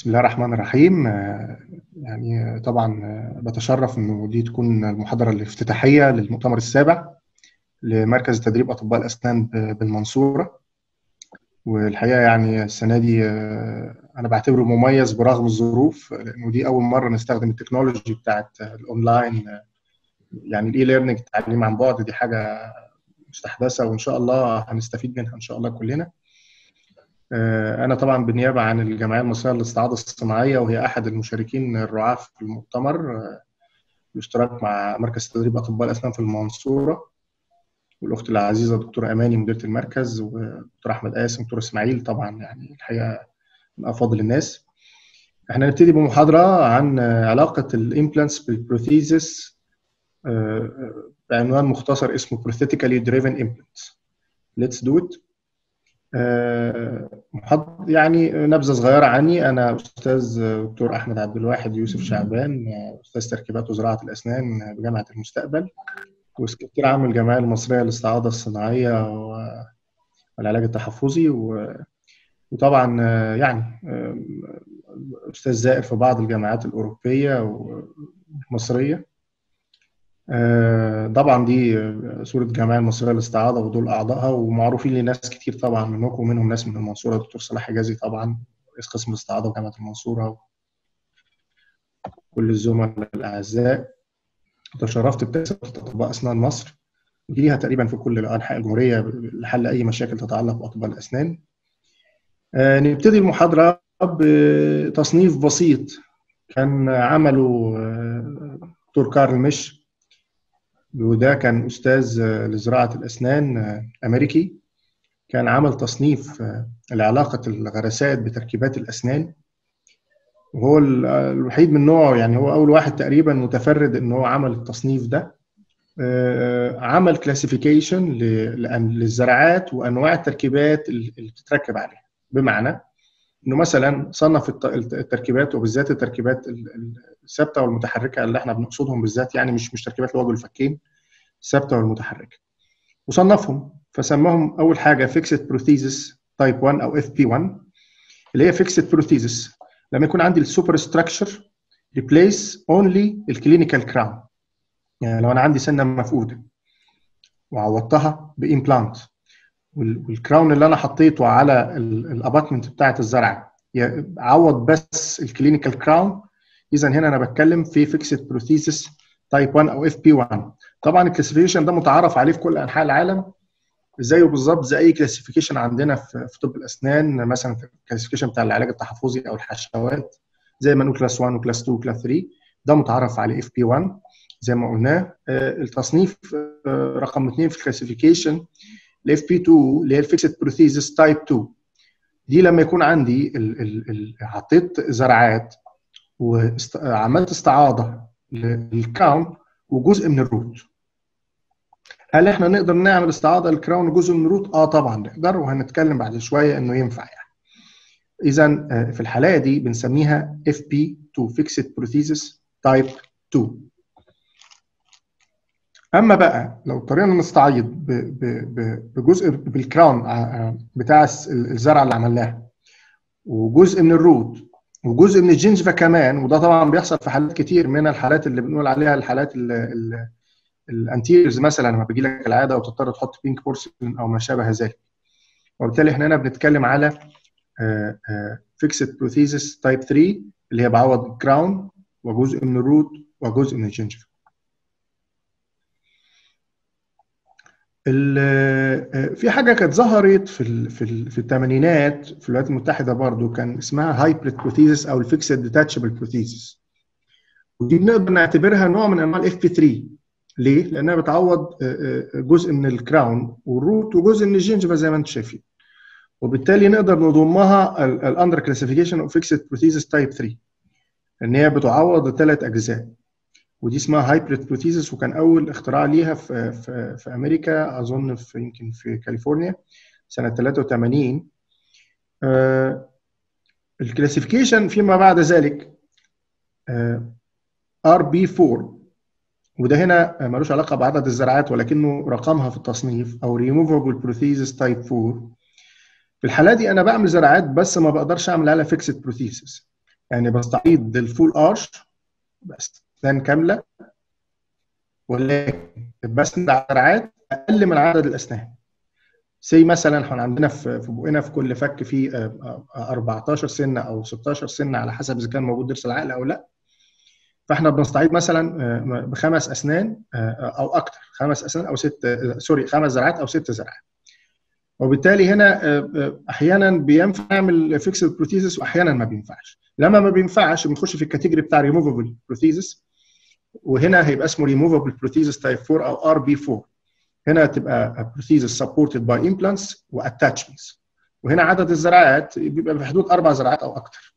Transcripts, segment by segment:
بسم الله الرحمن الرحيم يعني طبعا بتشرف انه دي تكون المحاضره الافتتاحيه للمؤتمر السابع لمركز تدريب اطباء الاسنان بالمنصوره والحقيقه يعني السنه دي انا بعتبره مميز برغم الظروف لانه دي اول مره نستخدم التكنولوجي بتاعت الاونلاين يعني الاي ليرنينج التعليم عن بعد دي حاجه مستحدثه وان شاء الله هنستفيد منها ان شاء الله كلنا أنا طبعا بالنيابة عن الجمعية المصرية للاستعاضة الصناعية وهي أحد المشاركين الرعاة في المؤتمر بالاشتراك مع مركز تدريب أطباء الأسنان في المنصورة والأخت العزيزة دكتورة أماني مديرة المركز ودكتور أحمد قاسم دكتور إسماعيل طبعا يعني الحقيقة من أفاضل الناس. احنا نبتدي بمحاضرة عن علاقة الإمبلانتس بالبروثيزس بعنوان مختصر اسمه Prosthetically Driven Implants. Let's do it. يعني نبذه صغيره عني انا استاذ دكتور احمد عبد الواحد يوسف شعبان استاذ تركيبات وزراعه الاسنان بجامعه المستقبل وسكرتير عام الجمعيه المصريه للاستعاضه الصناعيه والعلاج التحفظي وطبعا يعني استاذ زائر في بعض الجامعات الاوروبيه والمصريه طبعا دي صورة الجمعية المصرية للاستعاضة ودول أعضائها ومعروفين لناس كتير طبعا منكم ومنهم ناس من المنصورة دكتور صلاح حجازي طبعا رئيس قسم الاستعاضة وجامعة المنصورة كل الزملاء الأعزاء تشرفت بتأسيس أطباء أسنان مصر ودي ليها تقريبا في كل أنحاء الجمهورية لحل أي مشاكل تتعلق بأطباء الأسنان نبتدي المحاضرة بتصنيف بسيط كان عمله دكتور كارل مش وده كان استاذ لزراعه الاسنان امريكي كان عمل تصنيف لعلاقه الغرسات بتركيبات الاسنان وهو الوحيد من نوعه يعني هو اول واحد تقريبا متفرد ان هو عمل التصنيف ده عمل كلاسيفيكيشن للزراعات وانواع التركيبات اللي بتتركب عليها بمعنى انه مثلا صنف التركيبات وبالذات التركيبات الثابته والمتحركه اللي احنا بنقصدهم بالذات يعني مش مش تركيبات الوجه والفكين الثابته والمتحركه وصنفهم فسماهم اول حاجه فيكسد بروثيزس تايب 1 او اف بي 1 اللي هي فيكسد بروثيزس لما يكون عندي السوبر ستراكشر ريبليس اونلي الكلينيكال كراون يعني لو انا عندي سنه مفقوده وعوضتها بامبلانت والكراون اللي انا حطيته على الاباتمنت بتاعه الزرع عوض بس الكلينيكال كراون اذا هنا انا بتكلم في فيكسد بروثيسس تايب 1 او اف بي 1 طبعا الكلاسيفيكيشن ده متعارف عليه في كل انحاء العالم زيه بالظبط زي اي كلاسيفيكيشن عندنا في, في طب الاسنان مثلا في الكلاسيفيكيشن بتاع العلاج التحفظي او الحشوات زي ما نقول كلاس 1 وكلاس 2 وكلاس 3 ده متعرف عليه اف بي 1 زي ما قلناه التصنيف رقم 2 في الكلاسيفيكيشن الاف بي 2 اللي هي الفيكسد بروثيزس تايب 2 دي لما يكون عندي ال ال ال حطيت زرعات وعملت استعاضه للكراون وجزء من الروت هل احنا نقدر نعمل استعاضه للكراون وجزء من الروت اه طبعا نقدر وهنتكلم بعد شويه انه ينفع يعني اذا في الحالة دي بنسميها اف بي 2 فيكسد بروثيزس تايب 2 اما بقى لو اضطرينا نستعيض بجزء بالكراون بتاع الزرعه اللي عملناها وجزء من الروت وجزء من الجنجفه كمان وده طبعا بيحصل في حالات كتير من الحالات اللي بنقول عليها الحالات الانتيرز مثلا لما بيجي لك العاده وتضطر تحط بينك بورسلين او ما شابه ذلك وبالتالي احنا هنا بنتكلم على فيكسد بروثيزس تايب 3 اللي هي بعوض الكراون وجزء من الروت وجزء من الجنجفه في حاجه كانت ظهرت في ال في ال في الثمانينات في الولايات المتحده برضو كان اسمها هايبريد بروثيزس او الفيكسد ديتاتشبل بروثيزس ودي بنقدر نعتبرها نوع من انواع الاف بي 3 ليه؟ لانها بتعوض جزء من الكراون والروت وجزء من الجنجفه زي ما انتم شايفين وبالتالي نقدر نضمها الاندر كلاسيفيكيشن اوف فيكسد بروثيزس تايب 3 ان هي بتعوض ثلاث اجزاء ودي اسمها هايبريد بروثيزس وكان اول اختراع ليها في في, في امريكا اظن في يمكن في كاليفورنيا سنه 83 آه الكلاسيفيكيشن فيما بعد ذلك ار بي 4 وده هنا ملوش علاقه بعدد الزراعات ولكنه رقمها في التصنيف او ريموفبل بروثيزس تايب 4 في الحاله دي انا بعمل زراعات بس ما بقدرش اعمل عليها فيكسد بروثيسس يعني بستعيد الفول ارش باسنان كامله ولكن بسند على دراعات اقل من عدد الاسنان سي مثلا احنا عندنا في في بقنا في كل فك في 14 سنه او 16 سنه على حسب اذا كان موجود ضرس العقل او لا فاحنا بنستعيد مثلا بخمس اسنان او اكثر خمس اسنان او ست سوري خمس زرعات او ست زرعات وبالتالي هنا احيانا بينفع نعمل فيكسد بروتيزس واحيانا ما بينفعش لما ما بينفعش بنخش في الكاتيجوري بتاع ريموفبل بروتيزس وهنا هيبقى اسمه ريموفبل بروتيزس تايب 4 او ار بي 4 هنا تبقى بروتيزس سبورتد باي امبلانتس واتاتشمنتس وهنا عدد الزراعات بيبقى في حدود اربع زراعات او اكثر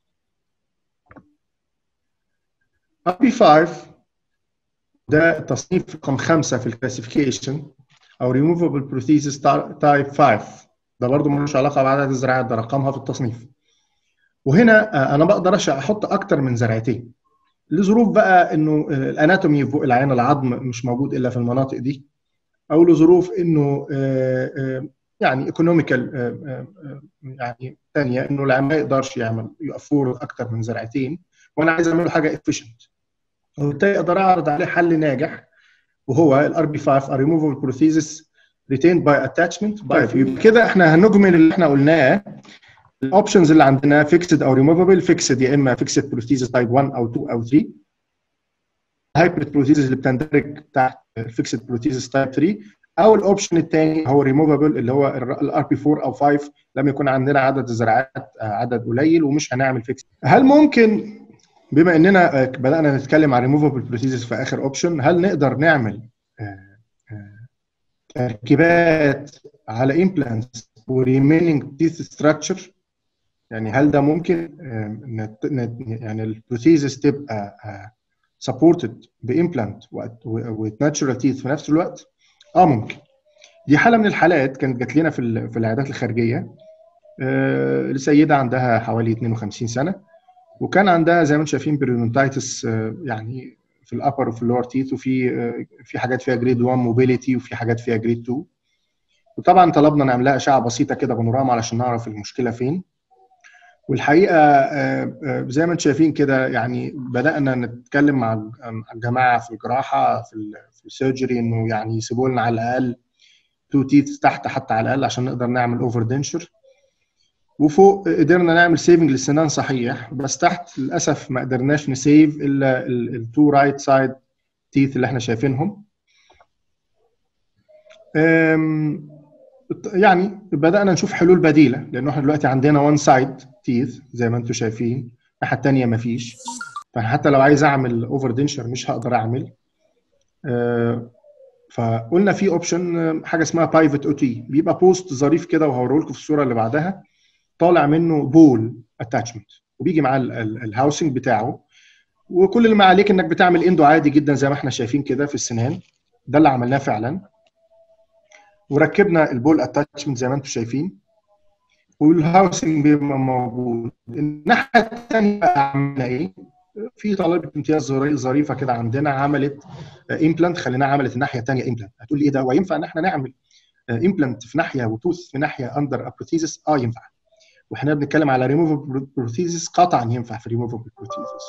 ار بي 5 ده تصنيف رقم خمسه في الكلاسيفيكيشن او ريموفبل بروثيسيس تايب 5 ده برضه ملوش علاقه بعدد الزراعات ده رقمها في التصنيف وهنا انا بقدر احط اكتر من زرعتين لظروف بقى انه الاناتومي في بق العين العظم مش موجود الا في المناطق دي او لظروف انه يعني ايكونوميكال يعني ثانيه انه العين ما يقدرش يعمل يأفور اكتر من زرعتين وانا عايز اعمل حاجه افيشنت وبالتالي اقدر اعرض عليه حل ناجح وهو الار بي 5 ريموفبل بروثيسيس ريتيند باي اتاتشمنت باي كده احنا هنجمل اللي احنا قلناه الاوبشنز اللي عندنا فيكسد او ريموفبل فيكسد يا اما فيكسد بروثيسيس تايب 1 او 2 او 3 هايبريد بروثيسيس اللي بتندرج تحت فيكسد بروثيسيس تايب 3 او الاوبشن الثاني هو ريموفبل اللي هو الار بي 4 او 5 لما يكون عندنا عدد الزراعات عدد قليل ومش هنعمل فيكس هل ممكن بما اننا بدانا نتكلم عن ريموفبل بروثيسيس في اخر اوبشن هل نقدر نعمل تركيبات على امبلانتس وريميننج تيث ستراكشر يعني هل ده ممكن يعني البروثيسيس تبقى سبورتد بامبلانت وناتشورال تيث في نفس الوقت اه ممكن دي حاله من الحالات كانت جات لنا في في العيادات الخارجيه آه لسيده عندها حوالي 52 سنه وكان عندها زي ما انتم شايفين بريونتايتس آه يعني في الابر وفي اللور تيث وفي آه في حاجات فيها جريد 1 موبيليتي وفي حاجات فيها جريد 2 وطبعا طلبنا نعمل لها اشعه بسيطه كده بانوراما علشان نعرف المشكله فين والحقيقه زي ما انتم شايفين كده يعني بدانا نتكلم مع الجماعه في الجراحه في في السيرجري انه يعني يسيبوا لنا على الاقل تو تيث تحت حتى على الاقل عشان نقدر نعمل اوفر دنشر وفوق قدرنا نعمل سيفنج للسنان صحيح بس تحت للاسف ما قدرناش نسيف الا التو رايت سايد تيث اللي احنا شايفينهم يعني بدانا نشوف حلول بديله لانه احنا دلوقتي عندنا وان سايد تيث زي ما انتم شايفين الناحيه الثانيه ما فيش فحتى لو عايز اعمل اوفر دنشر مش هقدر اعمل آه فقلنا في اوبشن حاجه اسمها بايفت او تي بيبقى بوست ظريف كده وهوريه لكم في الصوره اللي بعدها طالع منه بول اتاتشمنت وبيجي معاه الهاوسنج بتاعه وكل اللي ما عليك انك بتعمل اندو عادي جدا زي ما احنا شايفين كده في السنان ده اللي عملناه فعلا وركبنا البول اتاتشمنت زي ما انتم شايفين والهاوسنج بيبقى موجود الناحيه الثانيه بقى عملنا ايه؟ في طالبه امتياز ظريفه كده عندنا عملت امبلانت خليناها عملت الناحيه الثانيه امبلانت هتقول لي ايه ده هو ينفع ان احنا نعمل امبلانت في ناحيه وتوث في ناحيه اندر بروثيسيس اه ينفع واحنا بنتكلم على ريموفبل بروثيسيس قطعا ينفع في ريموفبل بروثيسيس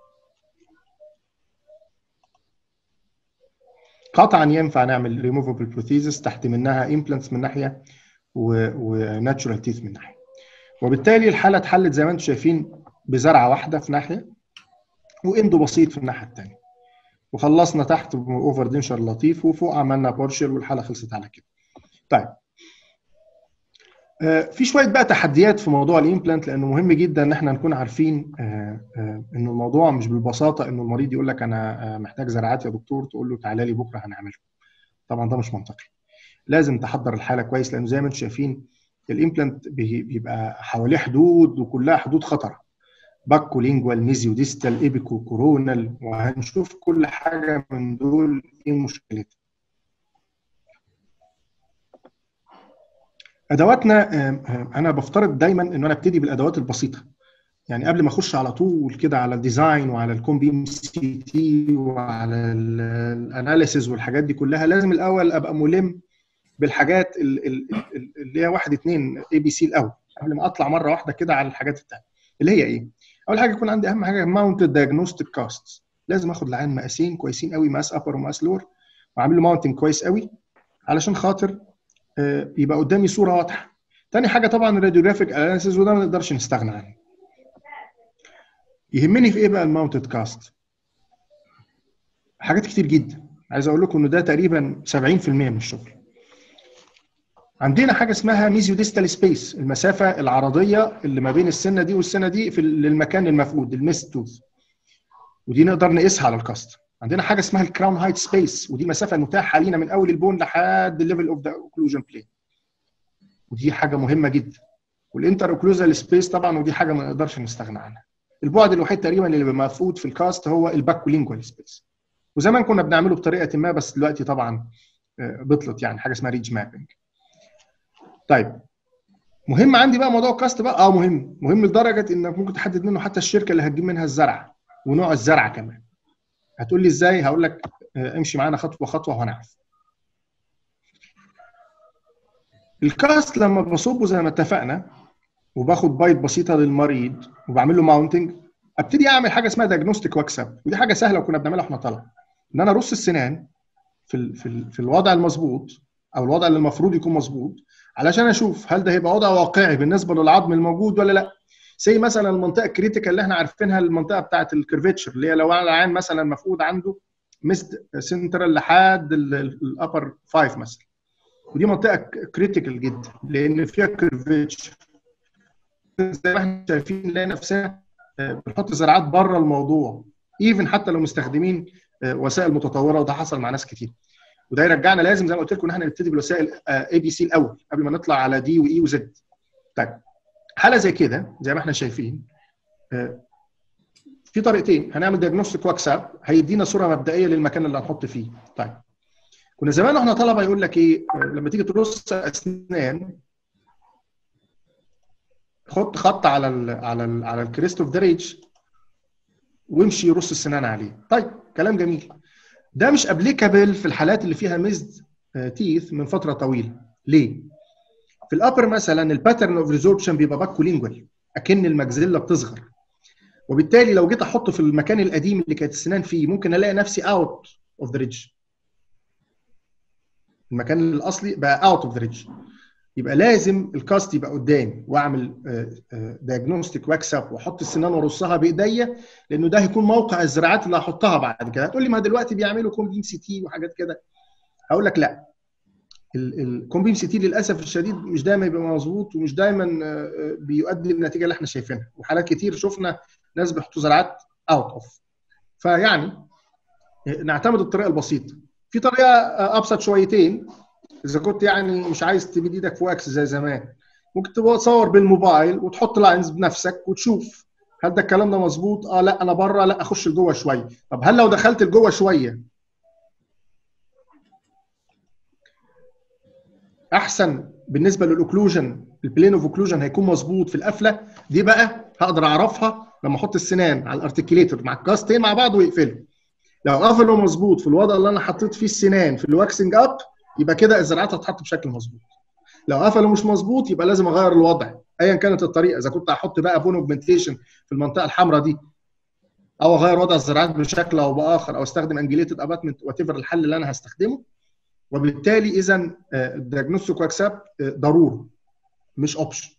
قطعا ينفع نعمل ريموفبل بروثيسيس تحت منها امبلانتس من ناحيه وناتشورال تيث من ناحيه وبالتالي الحاله اتحلت زي ما انتم شايفين بزرعه واحده في ناحيه واندو بسيط في الناحيه الثانيه وخلصنا تحت اوفر دينشر لطيف وفوق عملنا بورشر والحاله خلصت على كده طيب آه في شويه بقى تحديات في موضوع الامبلانت لانه مهم جدا ان احنا نكون عارفين آه آه انه الموضوع مش بالبساطه انه المريض يقول لك انا محتاج زراعات يا دكتور تقول له تعالى لي بكره هنعمله طبعا ده مش منطقي لازم تحضر الحاله كويس لانه زي ما انتم شايفين الامبلانت بيبقى حواليه حدود وكلها حدود خطره باكو لينجوال ميزيو ديستال ايبيكو كورونال وهنشوف كل حاجه من دول ايه مشكلتها ادواتنا انا بفترض دايما ان انا ابتدي بالادوات البسيطه يعني قبل ما اخش على طول كده على الديزاين وعلى الكوم بي ام سي تي وعلى الاناليسيز والحاجات دي كلها لازم الاول ابقى ملم بالحاجات اللي هي واحد اثنين اي بي سي الاول قبل ما اطلع مره واحده كده على الحاجات الثانيه اللي هي ايه؟ اول حاجه يكون عندي اهم حاجه ماونتد دايجنوستيك كاست لازم اخد العين مقاسين كويسين قوي مقاس ابر ومقاس لور واعمل له ماونتنج كويس قوي علشان خاطر يبقى قدامي صوره واضحه تاني حاجه طبعا الراديوجرافيك اناليسيز وده ما نقدرش نستغنى عنه يهمني في ايه بقى الماونتد كاست حاجات كتير جدا عايز اقول لكم ان ده تقريبا 70% من الشغل عندنا حاجه اسمها ميزيو ديستال سبيس المسافه العرضيه اللي ما بين السنه دي والسنه دي في المكان المفقود الميست توث ودي نقدر نقيسها على الكاست عندنا حاجه اسمها الكراون هايت سبيس ودي المسافه المتاحه لينا من اول البون لحد الليفل اوف ذا اوكلوجن بلين ودي حاجه مهمه جدا والانتر اوكلوزال سبيس طبعا ودي حاجه ما نقدرش نستغنى عنها البعد الوحيد تقريبا اللي مفقود في الكاست هو الباكولينجوال سبيس وزمان كنا بنعمله بطريقه ما بس دلوقتي طبعا بطلت يعني حاجه اسمها ريج مابنج طيب مهم عندي بقى موضوع الكاست بقى اه مهم مهم لدرجه انك ممكن تحدد منه حتى الشركه اللي هتجيب منها الزرع ونوع الزرع كمان هتقول لي ازاي هقول لك امشي معانا خطوه خطوه وهنعرف الكاست لما بصبه زي ما اتفقنا وباخد بايت بسيطه للمريض وبعمل له ماونتنج ابتدي اعمل حاجه اسمها دايجنوستيك واكسب ودي حاجه سهله وكنا بنعملها واحنا طلبه ان انا ارص السنان في ال في, ال في الوضع المظبوط او الوضع اللي المفروض يكون مظبوط علشان اشوف هل ده هيبقى وضع واقعي بالنسبه للعظم الموجود ولا لا زي مثلا المنطقه الكريتيكال اللي احنا عارفينها المنطقه بتاعه الكيرفيتشر اللي هي لو العين مثلا مفقود عنده مست سنترال لحد الابر 5 مثلا ودي منطقه كريتيكال جدا لان فيها كيرفيتشر زي ما احنا شايفين نلاقي نفسنا بنحط زراعات بره الموضوع ايفن حتى لو مستخدمين وسائل متطوره وده حصل مع ناس كتير وده يرجعنا لازم زي ما قلت لكم ان احنا نبتدي بالوسائل اي بي سي الاول قبل ما نطلع على دي واي وزد طيب حاله زي كده زي ما احنا شايفين في طريقتين هنعمل دياجنوستيك واكساب هيدينا صوره مبدئيه للمكان اللي هنحط فيه طيب كنا زمان واحنا طلبه يقول لك ايه لما تيجي ترص اسنان حط خط على ال على ال على الكريست اوف ذا ريج وامشي رص السنان عليه طيب كلام جميل ده مش ابليكابل في الحالات اللي فيها ميزد تيث من فتره طويله ليه في الابر مثلا الباترن اوف ريزوربشن بيبقى باكولينجوال اكن المجزله بتصغر وبالتالي لو جيت احطه في المكان القديم اللي كانت السنان فيه ممكن الاقي نفسي اوت اوف ذا ريدج المكان الاصلي بقى اوت اوف ذا ريدج يبقى لازم الكاست يبقى قدامي واعمل دايجنوستيك واكس اب واحط السنان وارصها بايديا لانه ده هيكون موقع الزراعات اللي هحطها بعد كده هتقول لي ما دلوقتي بيعملوا كومبيم سي تي وحاجات كده هقول لك لا الكومبيم سي تي للاسف الشديد مش دايما يبقى مظبوط ومش دايما بيؤدي للنتيجه اللي احنا شايفينها وحالات كتير شفنا ناس بيحطوا زراعات اوت اوف فيعني نعتمد الطريقه البسيطه في طريقه ابسط شويتين اذا كنت يعني مش عايز تبيد ايدك في واكس زي زمان ممكن تبقى تصور بالموبايل وتحط لاينز بنفسك وتشوف هل ده الكلام ده مظبوط اه لا انا بره لا اخش لجوه شويه طب هل لو دخلت لجوه شويه احسن بالنسبه للاوكلوجن البلين اوف اوكلوجن هيكون مظبوط في القفله دي بقى هقدر اعرفها لما احط السنان على الارتكيليتور مع الكاستين مع بعض ويقفلوا لو قفلوا مظبوط في الوضع اللي انا حطيت فيه السنان في الواكسنج اب يبقى كده الزراعات هتتحط بشكل مظبوط لو قفلوا مش مظبوط يبقى لازم اغير الوضع ايا كانت الطريقه اذا كنت هحط بقى بون اوجمنتيشن في المنطقه الحمراء دي او اغير وضع الزراعات بشكل او باخر او استخدم انجليتد اباتمنت وات ايفر الحل اللي انا هستخدمه وبالتالي اذا الدياجنوستيك واكساب ضروره مش اوبشن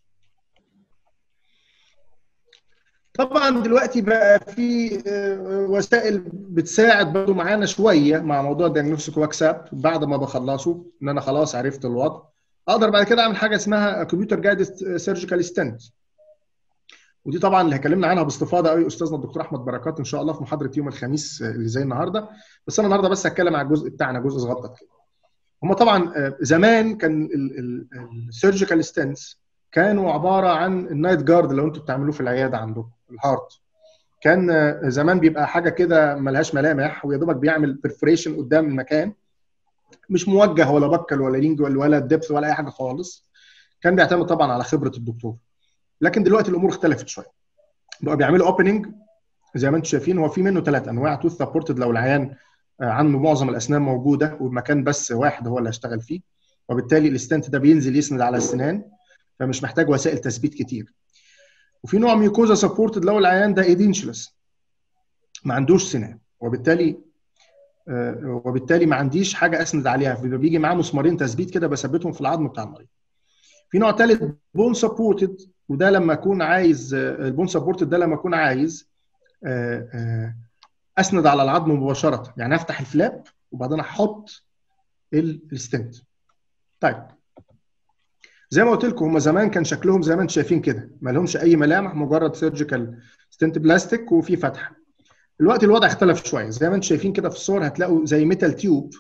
طبعا دلوقتي بقى في وسائل بتساعد برضه معانا شويه مع موضوع الدياجنوستيك واكساب بعد ما بخلصه ان انا خلاص عرفت الوضع اقدر بعد كده اعمل حاجه اسمها كمبيوتر جايد سيرجيكال ستنت ودي طبعا اللي هكلمنا عنها باستفاضه قوي استاذنا الدكتور احمد بركات ان شاء الله في محاضره يوم الخميس اللي زي النهارده بس انا النهارده بس هتكلم على الجزء بتاعنا جزء صغير كده هم طبعا زمان كان السيرجيكال ستنتس كانوا عباره عن النايت جارد لو انتوا بتعملوه في العياده عندكم الهارت كان زمان بيبقى حاجه كده ملهاش ملامح ويا دوبك بيعمل برفوريشن قدام المكان مش موجه ولا بكل ولا لينجوال ولا ديبث ولا اي حاجه خالص كان بيعتمد طبعا على خبره الدكتور لكن دلوقتي الامور اختلفت شويه بقوا بيعملوا اوبننج زي ما انتم شايفين هو في منه ثلاث انواع توث سبورتد لو العيان عنده معظم الاسنان موجوده والمكان بس واحد هو اللي هيشتغل فيه وبالتالي الاستنت ده بينزل يسند على السنان فمش محتاج وسائل تثبيت كتير وفي نوع ميوكوزا سبورتد لو العيان ده ايدينشلس ما عندوش سنان وبالتالي آه، وبالتالي ما عنديش حاجه اسند عليها بيجي معاه مسمارين تثبيت كده بثبتهم في العظم بتاع المريض في نوع ثالث بون سبورتد وده لما اكون عايز البون سبورتد ده لما اكون عايز آه، آه، اسند على العظم مباشره يعني افتح الفلاب وبعدين احط الستنت طيب زي ما قلت لكم هم زمان كان شكلهم زي ما انتم شايفين كده ما لهمش اي ملامح مجرد سيرجيكال ستنت بلاستيك وفي فتحه دلوقتي الوضع اختلف شويه زي ما انتم شايفين كده في الصور هتلاقوا زي ميتال تيوب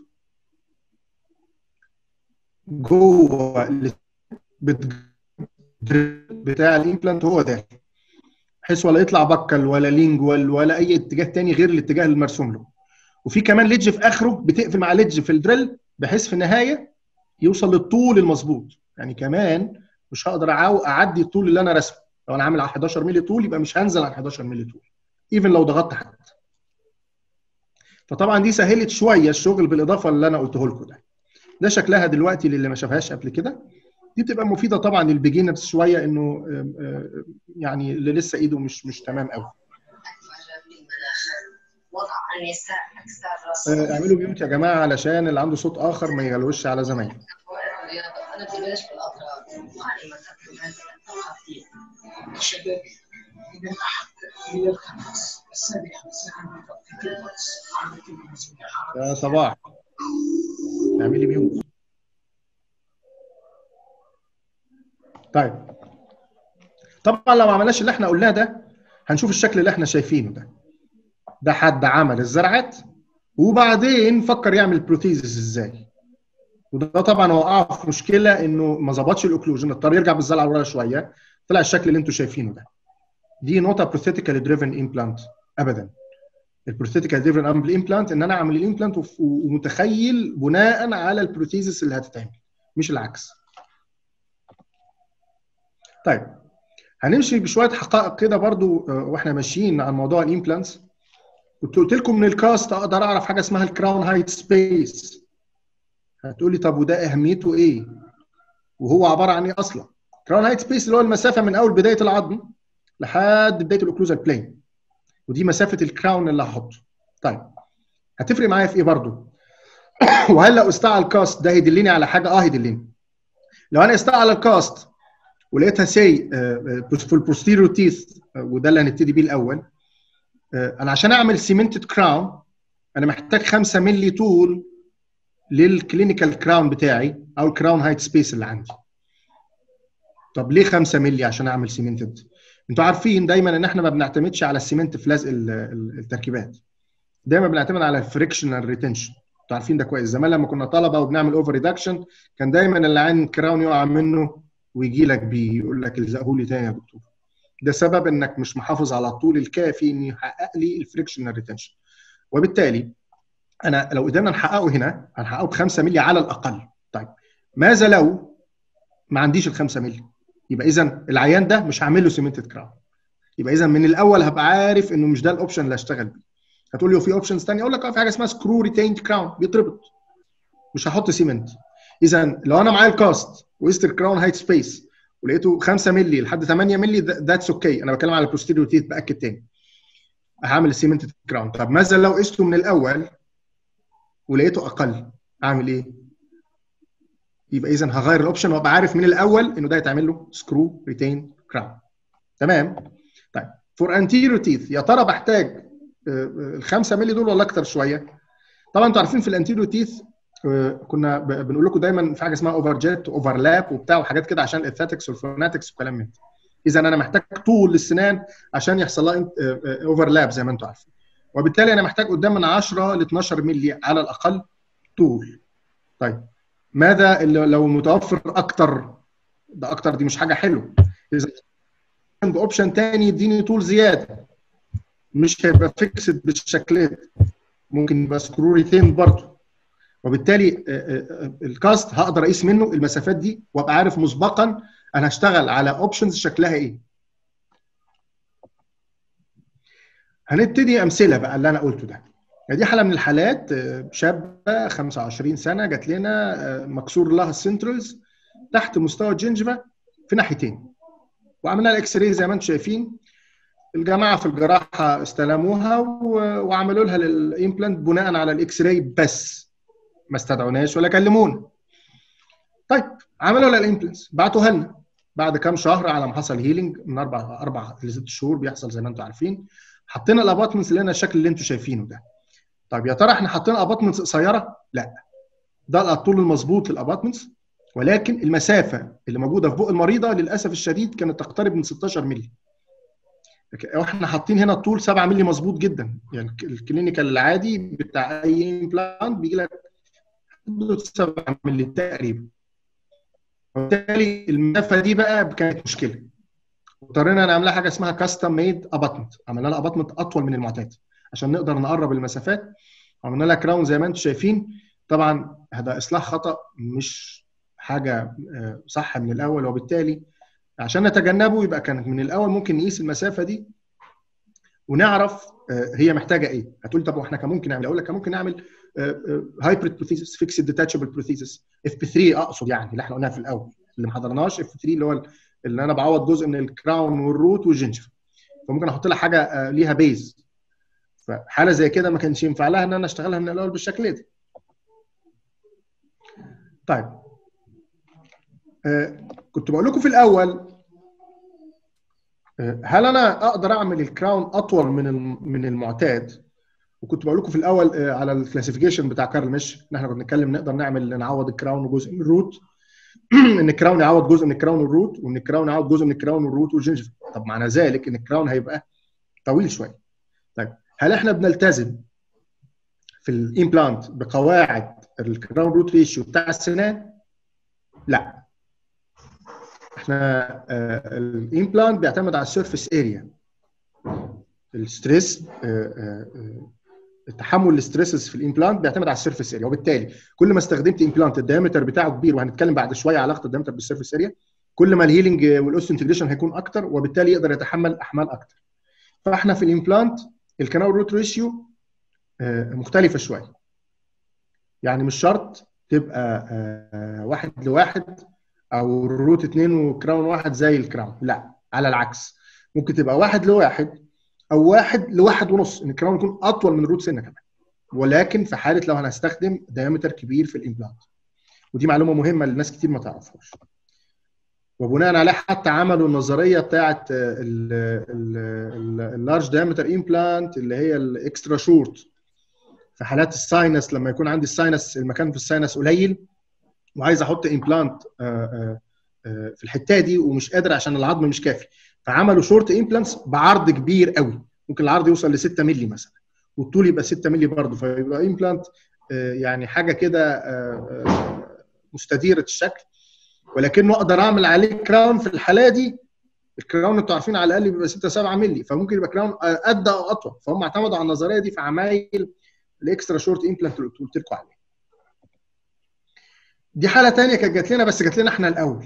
جوه بتاع الامبلانت هو ده بحيث ولا يطلع بكل ولا لينجوال ولا اي اتجاه تاني غير الاتجاه المرسوم له وفي كمان ليدج في اخره بتقفل مع ليدج في الدريل بحيث في النهايه يوصل للطول المظبوط يعني كمان مش هقدر اعدي الطول اللي انا رسمه لو انا عامل على 11 مللي طول يبقى مش هنزل عن 11 مللي طول ايفن لو ضغطت حد فطبعا دي سهلت شويه الشغل بالاضافه اللي انا قلته لكم ده ده شكلها دلوقتي للي ما شافهاش قبل كده دي بتبقى مفيده طبعا للبيجينرز شويه انه يعني اللي لسه ايده مش مش تمام قوي اعملوا ميوت يا جماعه علشان اللي عنده صوت اخر ما يغلوش على زمايله الشباب اذا احد يرخص السابع يا صباح اعملي ميوت طيب طبعا لو ما عملناش اللي احنا قلناه ده هنشوف الشكل اللي احنا شايفينه ده ده حد عمل الزرعات وبعدين فكر يعمل بروتيزس ازاي وده طبعا وقعه في مشكله انه ما ظبطش الاوكلوجن اضطر يرجع بالزرعه ورا شويه طلع الشكل اللي انتم شايفينه ده دي نوتا بروثيتيكال دريفن امبلانت ابدا البروثيتيكال دريفن امبلانت ان انا اعمل الامبلانت ومتخيل بناء على البروثيزس اللي هتتعمل مش العكس طيب هنمشي بشويه حقائق كده برضو واحنا ماشيين عن موضوع الامبلانتس كنت قلت لكم من الكاست اقدر اعرف حاجه اسمها الكراون هايت سبيس هتقول لي طب وده اهميته ايه وهو عباره عن ايه اصلا كراون هايت سبيس اللي هو المسافه من اول بدايه العظم لحد بدايه الاوكلوزال بلين ودي مسافه الكراون اللي هحطه طيب هتفرق معايا في ايه برضو وهل لو استعى الكاست ده هيدلني على حاجه اه هيدلني لو انا استعى على الكاست ولقيتها سي في البوستيريو تيث وده اللي هنبتدي بيه الاول انا عشان اعمل سيمنتد كراون انا محتاج 5 مللي طول للكلينيكال كراون بتاعي او الكراون هايت سبيس اللي عندي طب ليه 5 مللي عشان اعمل سيمنتد انتوا عارفين دايما ان احنا ما بنعتمدش على السيمنت في لزق التركيبات دايما بنعتمد على الفريكشنال ريتنشن انتوا عارفين ده كويس زمان لما كنا طلبه وبنعمل اوفر ريدكشن كان دايما اللي عين كراون يقع منه ويجي لك بيه يقول لك الزقه لي تاني يا دكتور ده سبب انك مش محافظ على الطول الكافي ان يحقق لي الفريكشنال ريتنشن وبالتالي انا لو قدرنا نحققه هنا هنحققه ب 5 مللي على الاقل طيب ماذا لو ما عنديش ال 5 مللي يبقى اذا العيان ده مش هعمل له سيمنتد كراون يبقى اذا من الاول هبقى عارف انه مش ده الاوبشن اللي هشتغل بيه هتقول لي وفي اوبشنز ثانيه اقول لك اه في حاجه اسمها سكرو ريتيند كراون بيتربط مش هحط سيمنت اذا لو انا معايا الكاست وقست الكراون هايت سبيس ولقيته 5 مللي لحد 8 مللي ذاتس اوكي انا بتكلم على البوستيريو تيث باكد تاني هعمل السيمنتد كراون طب ماذا لو قسته من الاول ولقيته اقل اعمل ايه؟ يبقى اذا هغير الاوبشن وابقى عارف من الاول انه ده يتعمل له سكرو ريتين كراون تمام طيب فور انتيريور تيث يا ترى بحتاج ال 5 مللي دول ولا اكتر شويه طبعا انتوا عارفين في الانتيريور تيث كنا بنقول لكم دايما في حاجه اسمها اوفر جيت اوفرلاب وبتاع وحاجات كده عشان الاثاتكس والفوناتكس وكلام من ده اذا انا محتاج طول للسنان عشان يحصل لها اوفرلاب زي ما انتم عارفين وبالتالي انا محتاج قدام من 10 ل 12 مللي على الاقل طول طيب ماذا لو متوفر اكتر ده اكتر دي مش حاجه حلوه اذا اوبشن تاني يديني طول زياده مش هيبقى فيكسد بالشكل ده ممكن يبقى سكرو ريتين برضه وبالتالي الكاست هقدر اقيس منه المسافات دي وابقى عارف مسبقا انا هشتغل على اوبشنز شكلها ايه هنبتدي امثله بقى اللي انا قلته ده دي حاله من الحالات شابه 25 سنه جات لنا مكسور لها السنترالز تحت مستوى الجنجفه في ناحيتين وعملنا الاكس راي زي ما انتم شايفين الجماعه في الجراحه استلموها وعملوا لها الامبلانت بناء على الاكس راي بس ما استدعوناش ولا كلمونا طيب عملوا لها الامبلانتس بعتوها لنا بعد كام شهر على ما حصل هيلينج من اربع اربع لست شهور بيحصل زي ما انتم عارفين حطينا الاباتمنتس لنا الشكل اللي انتم شايفينه ده طيب يا ترى احنا حاطين اباتمنتس قصيره؟ لا ده الطول المظبوط للاباتمنتس ولكن المسافه اللي موجوده في بق المريضه للاسف الشديد كانت تقترب من 16 مللي احنا حاطين هنا الطول 7 مللي مظبوط جدا يعني الكلينيكال العادي بتاع اي امبلانت بيجي لك 7 مللي تقريبا وبالتالي المسافه دي بقى كانت مشكله اضطرينا نعملها حاجه اسمها كاستم ميد اباتمنت عملنا لها اباتمنت اطول من المعتاد عشان نقدر نقرب المسافات عملنا لها كراون زي ما انتم شايفين طبعا هذا اصلاح خطا مش حاجه صح من الاول وبالتالي عشان نتجنبه يبقى كانت من الاول ممكن نقيس المسافه دي ونعرف هي محتاجه ايه هتقول طب واحنا كان ممكن نعمل اقول لك كان ممكن نعمل هايبريد بروثيسس فيكسد ديتاتشبل بروثيسس اف بي 3 اقصد يعني اللي احنا قلناها في الاول اللي ما حضرناش اف 3 اللي هو اللي انا بعوض جزء من الكراون والروت والجنجف فممكن احط لها حاجه ليها بيز فحاله زي كده ما كانش ينفع لها ان انا اشتغلها من الاول بالشكل ده طيب آه كنت بقول لكم في الاول آه هل انا اقدر اعمل الكراون اطول من من المعتاد وكنت بقول لكم في الاول آه على الكلاسيفيكيشن بتاع كارل مش ان احنا كنا بنتكلم نقدر نعمل نعوض الكراون وجزء من الروت ان الكراون يعوض جزء من الكراون والروت وان الكراون يعوض جزء من الكراون والروت والجنجف طب معنى ذلك ان الكراون هيبقى طويل شويه طيب هل احنا بنلتزم في الامبلانت بقواعد الكراون روت ريشيو بتاع السنان لا احنا الامبلانت بيعتمد على السيرفيس اريا الستريس تحمل الاستريسز في الامبلانت بيعتمد على السيرفيس اريا وبالتالي كل ما استخدمت امبلانت الدايمتر بتاعه كبير وهنتكلم بعد شويه على علاقه الدايمتر بالسيرفيس اريا كل ما الهيلينج والاوست انتجريشن هيكون اكتر وبالتالي يقدر يتحمل احمال اكتر فاحنا في الامبلانت الكنال روت ريشيو مختلفه شويه يعني مش شرط تبقى واحد لواحد او الروت اتنين وكراون واحد زي الكراون لا على العكس ممكن تبقى واحد لواحد او واحد لواحد ونص ان الكراون يكون اطول من الروت سنه كمان ولكن في حاله لو هنستخدم دايمتر كبير في الامبلانت ودي معلومه مهمه لناس كتير ما تعرفهاش وبناء عليه حتى عملوا النظريه بتاعه اللارج دايمتر امبلانت اللي هي الاكسترا شورت في حالات الساينس لما يكون عندي الساينس المكان في الساينس قليل وعايز احط امبلانت في الحته دي ومش قادر عشان العظم مش كافي فعملوا شورت امبلانتس بعرض كبير قوي ممكن العرض يوصل ل 6 مللي مثلا والطول يبقى 6 مللي برضه فيبقى امبلانت يعني حاجه كده مستديره الشكل ولكنه اقدر اعمل عليه كراون في الحاله دي الكراون انتوا عارفين على الاقل بيبقى 6 7 مللي فممكن يبقى كراون قد او اطول فهم اعتمدوا على النظريه دي في عمايل الاكسترا شورت امبلانت اللي قلت لكم عليه دي حاله ثانيه كانت جات لنا بس جات لنا احنا الاول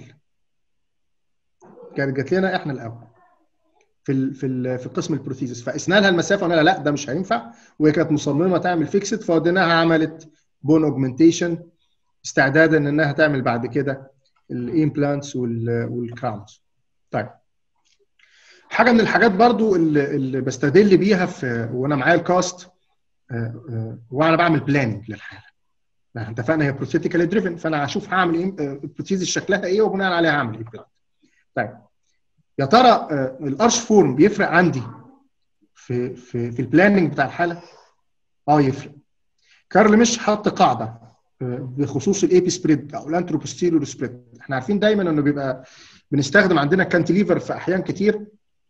كانت جات لنا احنا الاول في ال في ال في قسم البروثيزس فقسنا لها المسافه وقلنا لها لا ده مش هينفع وهي كانت مصممه تعمل فيكسد فوديناها عملت بون اوجمنتيشن استعدادا انها تعمل بعد كده الامبلانتس والكراونز طيب حاجه من الحاجات برضو اللي, اللي بستدل بيها في وانا معايا الكاست وانا بعمل بلاننج للحاله احنا اتفقنا هي بروثيتيكالي دريفن فانا هشوف هعمل ايه البروثيز شكلها ايه وبناء عليها هعمل ايه بلان طيب يا ترى الارش فورم بيفرق عندي في في في البلاننج بتاع الحاله اه يفرق كارل مش حط قاعده بخصوص الاي بي سبريد او الانتروبوستيريور سبريد احنا عارفين دايما انه بيبقى بنستخدم عندنا كانتليفر في احيان كتير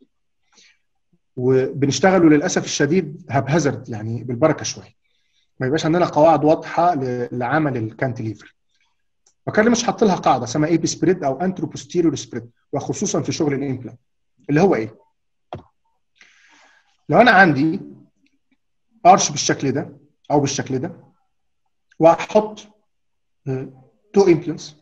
وبنشتغله للاسف الشديد هابهازرد يعني بالبركه شويه ما يبقاش عندنا قواعد واضحه لعمل الكانتليفر فكان مش حاط لها قاعده اسمها اي بي سبريد او انتروبوستيريور سبريد وخصوصا في شغل الامبلانت اللي هو ايه؟ لو انا عندي ارش بالشكل ده او بالشكل ده واحط تو امبلانتس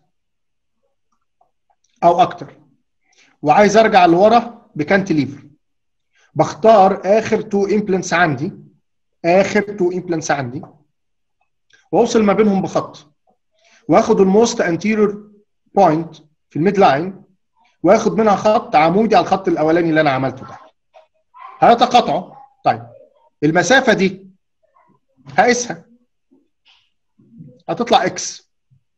او اكتر وعايز ارجع لورا بكانتليفر بختار اخر تو امبلانتس عندي اخر تو امبلانتس عندي واوصل ما بينهم بخط واخد الموست انتيريور بوينت في الميد لاين واخد منها خط عمودي على الخط الاولاني اللي انا عملته ده هيتقاطعوا طيب المسافه دي هقيسها هتطلع اكس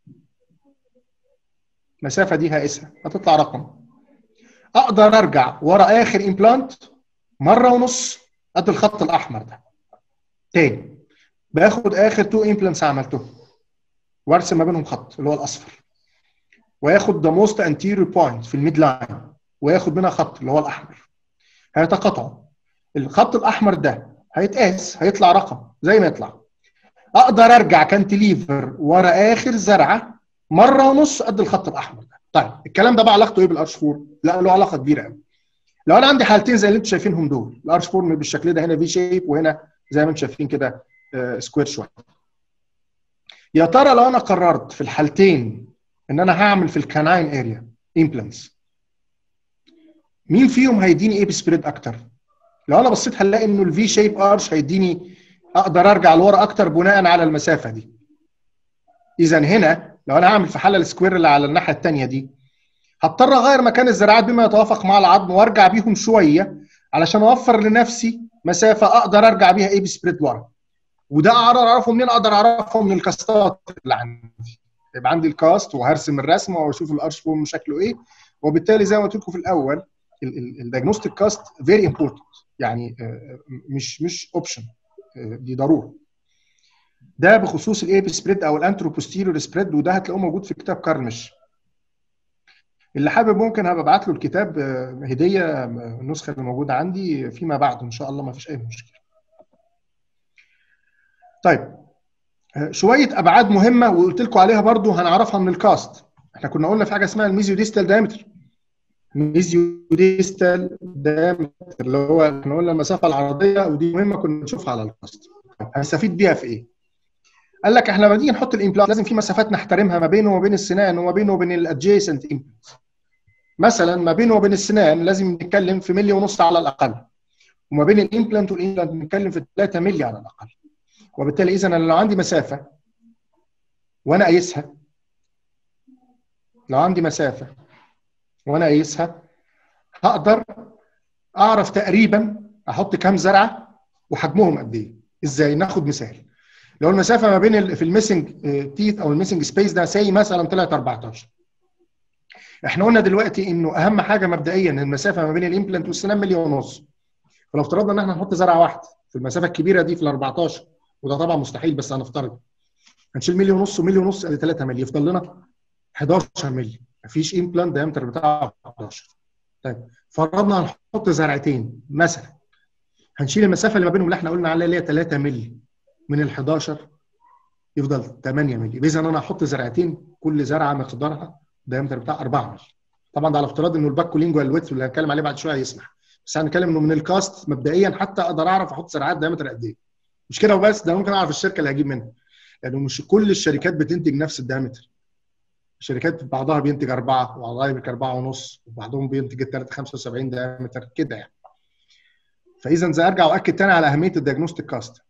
المسافه دي هقيسها هتطلع رقم اقدر ارجع ورا اخر امبلانت مره ونص قد الخط الاحمر ده تاني باخد اخر تو امبلانتس عملتهم وارسم ما بينهم خط اللي هو الاصفر وياخد ذا موست انتيريور بوينت في الميد لاين وياخد منها خط اللي هو الاحمر هيتقاطعوا الخط الاحمر ده هيتقاس هيطلع رقم زي ما يطلع اقدر ارجع كانتليفر ورا اخر زرعه مره ونص قد الخط الاحمر ده طيب الكلام ده بقى علاقته ايه بالارش فورم لا له علاقه كبيره قوي لو انا عندي حالتين زي اللي انتم شايفينهم دول الارش فورم بالشكل ده هنا في شيب وهنا زي ما انتم شايفين كده سكوير شويه يا ترى لو انا قررت في الحالتين ان انا هعمل في الكاناين اريا امبلانتس مين فيهم هيديني ايه بسبريد اكتر لو انا بصيت هنلاقي انه الفي شيب ارش هيديني اقدر ارجع لورا اكتر بناء على المسافه دي اذا هنا لو انا هعمل في حاله السكوير اللي على الناحيه الثانيه دي هضطر اغير مكان الزراعات بما يتوافق مع العظم وارجع بيهم شويه علشان اوفر لنفسي مسافه اقدر ارجع بيها ايه بسبريد لورا وده اقدر اعرفه منين اقدر اعرفه من الكاستات اللي عندي يبقى عندي الكاست وهرسم الرسمه واشوف الارش فورم شكله ايه وبالتالي زي ما قلت لكم في الاول الديagnostic كاست فيري امبورتنت يعني مش مش اوبشن دي ضروره ده بخصوص الاي بي سبريد او الانتروبوستيريور سبريد وده هتلاقوه موجود في كتاب كارمش اللي حابب ممكن هبقى ابعت له الكتاب هديه النسخه اللي موجوده عندي فيما بعد ان شاء الله ما فيش اي مشكله طيب شويه ابعاد مهمه وقلت لكم عليها برضو هنعرفها من الكاست احنا كنا قلنا في حاجه اسمها الميزيو ديستال دايمتر ميزيو ديستال دايمتر اللي هو احنا قلنا المسافه العرضيه ودي مهمه كنا بنشوفها على الكاست هنستفيد بيها في ايه؟ قال لك احنا لما نيجي نحط الامبلانت لازم في مسافات نحترمها ما بينه وبين السنان وما بينه وبين الادجيسنت امبلانت مثلا ما بينه وبين السنان لازم نتكلم في ملي ونص على الاقل وما بين الامبلانت والامبلانت بنتكلم في 3 ملي على الاقل وبالتالي اذا انا لو عندي مسافه وانا قايسها لو عندي مسافه وانا قايسها هقدر اعرف تقريبا احط كام زرعه وحجمهم قد ايه ازاي ناخد مثال لو المسافه ما بين في الميسنج تيث او الميسنج سبيس ده سي مثلا طلعت 14 احنا قلنا دلوقتي انه اهم حاجه مبدئيا المسافه ما بين الامبلانت والسنان مليون ونص فلو افترضنا ان احنا نحط زرعه واحده في المسافه الكبيره دي في ال 14 وده طبعا مستحيل بس هنفترض هنشيل مليون ونص ومليون ونص ادي 3 مللي يفضل لنا 11 مللي مفيش امبلانت دايمتر بتاعه 11 طيب فرضنا هنحط زرعتين مثلا هنشيل المسافه اللي ما بينهم اللي احنا قلنا عليها اللي هي 3 مللي من ال 11 يفضل 8 مللي اذا انا هحط زرعتين كل زرعه مقدارها الدايمتر بتاع 4 مللي طبعا ده على افتراض انه الباكو لينجوال ويدث اللي هنتكلم عليه بعد شويه يسمح بس هنتكلم انه من الكاست مبدئيا حتى اقدر اعرف احط زرعات دايمتر قد ايه مش كده وبس ده ممكن اعرف الشركه اللي هجيب منها لانه يعني مش كل الشركات بتنتج نفس الدايمتر الشركات بعضها بينتج أربعة وبعضها بينتج أربعة ونص وبعضهم بينتج الثلاثة 75 دايمتر كده يعني فإذا زي أرجع وأكد تاني على أهمية الديagnostic كاست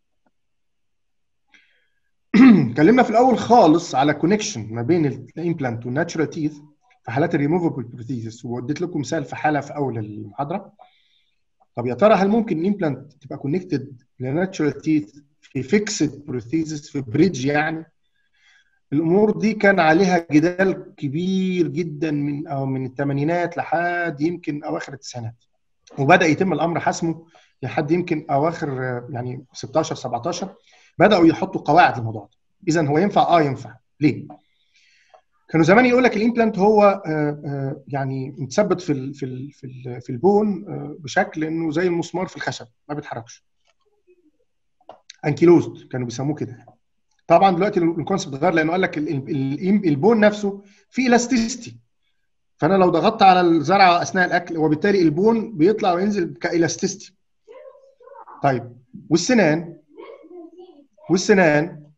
اتكلمنا في الأول خالص على كونكشن ما بين الإمبلانت والناتشورال تيث في حالات الريموفبل بروثيسس واديت لكم مثال في حالة في أول المحاضرة طب يا ترى هل ممكن الإمبلانت تبقى كونكتد لناتشورال تيث في فيكسد بروثيسس في بريدج يعني الامور دي كان عليها جدال كبير جدا من او من الثمانينات لحد يمكن اواخر التسعينات وبدا يتم الامر حسمه لحد يمكن اواخر يعني 16 17 بداوا يحطوا قواعد للموضوع ده اذا هو ينفع اه ينفع ليه كانوا زمان يقول لك الامبلانت هو يعني متثبت في ال في ال في, ال في البون بشكل انه زي المسمار في الخشب ما بيتحركش انكيلوزد كانوا بيسموه كده طبعا دلوقتي الكونسبت اتغير لانه قال لك البون نفسه فيه الاستيستي فانا لو ضغطت على الزرعه اثناء الاكل وبالتالي البون بيطلع وينزل كالاستيستي طيب والسنان والسنان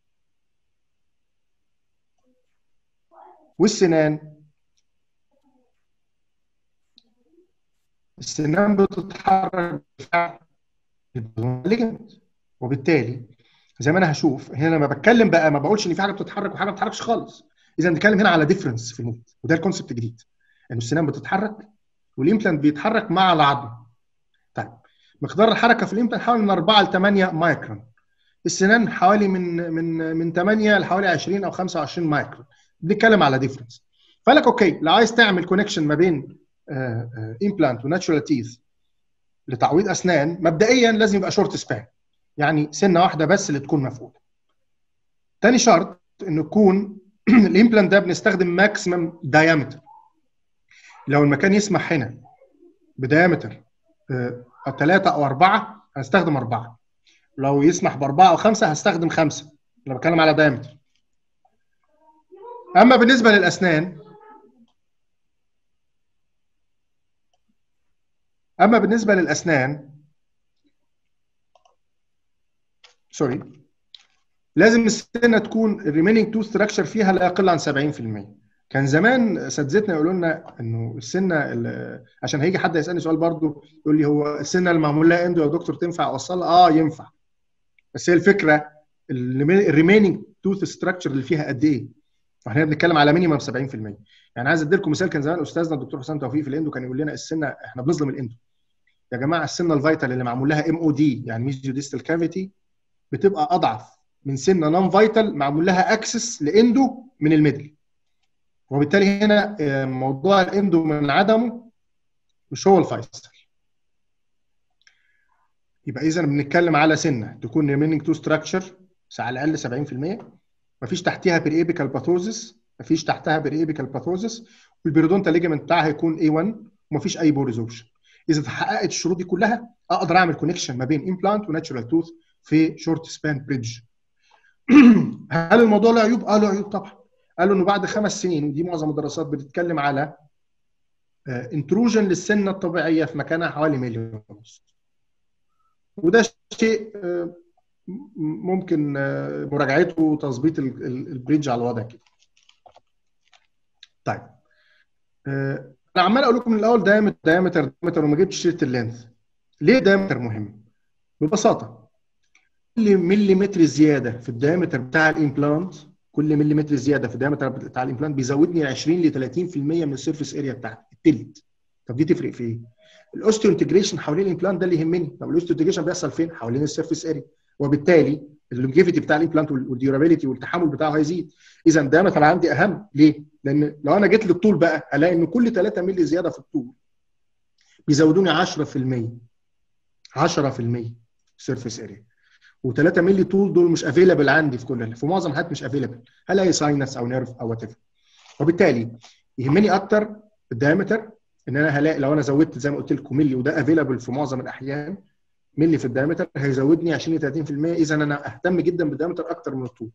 والسنان السنان بتتحرك بفعل الليجمنت وبالتالي زي ما انا هشوف هنا لما بتكلم بقى ما بقولش ان في حاجه بتتحرك وحاجه ما بتتحركش خالص اذا نتكلم هنا على ديفرنس في الموت وده الكونسبت الجديد يعني السنان بتتحرك والامبلانت بيتحرك مع العظم طيب مقدار الحركه في الامبلانت حوالي من 4 ل 8 مايكرون السنان حوالي من من من 8 لحوالي 20 او 25 مايكرون بنتكلم على ديفرنس فقال لك اوكي لو عايز تعمل كونكشن ما بين امبلانت وناتشورال تيث لتعويض اسنان مبدئيا لازم يبقى شورت سبان يعني سنه واحده بس اللي تكون مفقوده تاني شرط انه يكون الامبلانت ده بنستخدم ماكسيمم دايمتر لو المكان يسمح هنا بدايمتر ثلاثة أو أربعة هنستخدم أربعة لو يسمح بأربعة أو خمسة هستخدم خمسة أنا بتكلم على دايمتر أما بالنسبة للأسنان أما بالنسبة للأسنان سوري لازم السنه تكون الريمينينج تو ستراكشر فيها لا يقل عن 70% كان زمان اساتذتنا يقولوا لنا انه السنه عشان هيجي حد يسالني سؤال برضه يقول لي هو السنه اللي معمول لها اندو يا دكتور تنفع اوصلها؟ اه ينفع بس هي الفكره الريمينينج توث ستراكشر اللي فيها قد ايه؟ فاحنا بنتكلم على مينيمم 70% يعني عايز ادي لكم مثال كان زمان استاذنا الدكتور حسام توفيق في الاندو كان يقول لنا السنه احنا بنظلم الاندو يا جماعه السنه الفيتال اللي معمول لها ام او دي يعني ميزيو ديستال كافيتي بتبقى اضعف من سنه نون فايتال معمول لها اكسس لاندو من الميدل وبالتالي هنا موضوع الاندو من عدمه مش هو الفيصل يبقى اذا بنتكلم على سنه تكون ريمينينج تو ستراكشر على الاقل 70% مفيش تحتها بريبيكال باثوزس مفيش تحتها بريبيكال باثوزس والبيرودونتا ليجمنت بتاعها يكون A1 ومفيش اي بوريزوبشن اذا تحققت الشروط دي كلها اقدر اعمل كونكشن ما بين امبلانت وناتشورال توث في شورت سبان بريدج هل الموضوع له عيوب؟ اه له عيوب طبعا قالوا انه بعد خمس سنين ودي معظم الدراسات بتتكلم على انتروجن للسنه الطبيعيه في مكانها حوالي مليون ونص وده شيء ممكن مراجعته وتظبيط البريدج على الوضع كده طيب انا عمال اقول لكم من الاول دايمتر دايمتر دايمتر وما جبتش سيره اللينث ليه دايمتر مهم ببساطه كل مليمتر زياده في الدايمتر بتاع الامبلانت كل مليمتر زياده في الدايمتر بتاع الامبلانت بيزودني 20 ل 30% من السيرفيس اريا بتاعتي التلت طب دي تفرق في ايه؟ الاوستيو انتجريشن حوالين الامبلانت ده اللي يهمني طب الاوستيو انتجريشن بيحصل فين؟ حوالين السيرفيس اريا وبالتالي اللونجيفيتي بتاع الامبلانت والديورابيلتي والتحمل بتاعه هيزيد اذا الدايمتر عندي اهم ليه؟ لان لو انا جيت للطول بقى الاقي ان كل 3 مللي زياده في الطول بيزودوني 10% 10% سيرفيس اريا و3 مللي طول دول مش افيلبل عندي في كل في معظم الحالات مش افيلبل هلاقي ساينس او نيرف او وات وبالتالي يهمني اكتر الدايمتر ان انا هلاقي لو انا زودت زي ما قلت لكم ملي وده افيلبل في معظم الاحيان ملي في الدايمتر هيزودني 20 ل 30% اذا انا اهتم جدا بالدايمتر اكتر من الطول.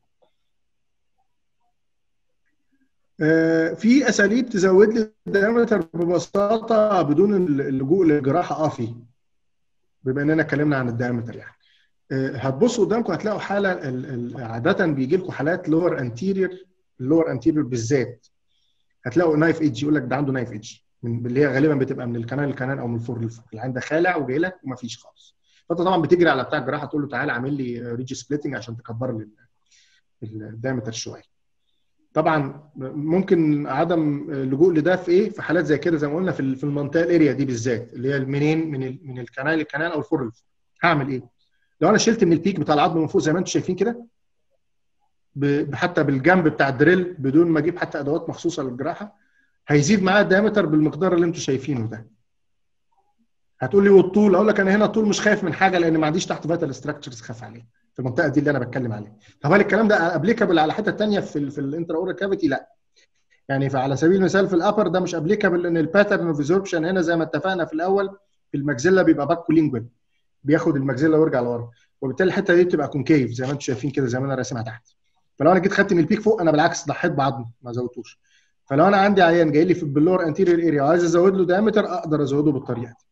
آه في اساليب تزود لي الدايمتر ببساطه بدون اللجوء للجراحه اه في بما اننا اتكلمنا عن الدايمتر يعني. هتبصوا قدامكم هتلاقوا حاله عاده بيجي لكم حالات لور انتيرير اللور انتيرير بالذات هتلاقوا نايف ايدج يقول لك ده عنده نايف ايدج من اللي هي غالبا بتبقى من الكنال للكنال او من الفور للفور العين ده خالع وجاي لك ومفيش خالص فانت طبعا بتجري على بتاع الجراحه تقول له تعالى اعمل لي ريج سبليتنج عشان تكبر لي الدايمتر شويه طبعا ممكن عدم اللجوء لده في ايه في حالات زي كده زي ما قلنا في في المنطقه الاريا دي بالذات اللي هي منين من من الكنال للكنال او الفور للفور هعمل ايه لو انا شلت من البيك بتاع العظم من فوق زي ما انتم شايفين كده حتى بالجنب بتاع الدريل بدون ما اجيب حتى ادوات مخصوصه للجراحه هيزيد معايا الدايمتر بالمقدار اللي انتم شايفينه ده هتقول لي والطول اقول لك انا هنا الطول مش خايف من حاجه لان ما عنديش تحت فيتال ستراكشرز خاف عليه في المنطقه دي اللي انا بتكلم عليها طب هل الكلام ده ابليكابل على حته ثانيه في ال في الانترا اورال كافيتي لا يعني فعلى سبيل المثال في الابر ده مش ابليكابل لان الباترن اوف ريزوربشن هنا زي ما اتفقنا في الاول في الماكسيلا بيبقى باكو لينجوال بياخد الماكسيلا ويرجع لورا وبالتالي الحته دي بتبقى كونكيف زي ما انتم شايفين كده زي ما انا راسمها تحت فلو انا جيت خدت من البيك فوق انا بالعكس ضحيت بعظمه ما زودتوش فلو انا عندي عيان جاي لي في باللور انتيريور اريا وعايز ازود له دايمتر اقدر ازوده بالطريقه دي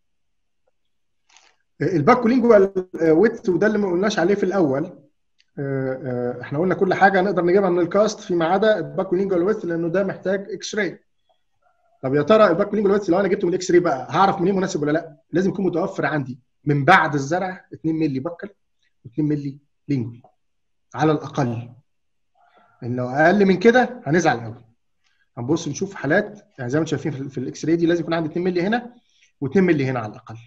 الباكو لينجوال ويت وده اللي ما قلناش عليه في الاول احنا قلنا كل حاجه نقدر نجيبها من الكاست فيما عدا الباكو لينجوال ويت لانه ده محتاج اكس راي طب يا ترى الباكو لينجوال ويت لو انا جبته من الاكس راي بقى هعرف منين مناسب ولا لا لازم يكون متوفر عندي من بعد الزرع 2 مللي بكل و2 مللي لينجوال على الاقل ان لو اقل من كده هنزعل قوي هنبص نشوف حالات يعني زي ما انتم شايفين في, في الاكس راي دي لازم يكون عندي 2 مللي هنا و2 مللي هنا على الاقل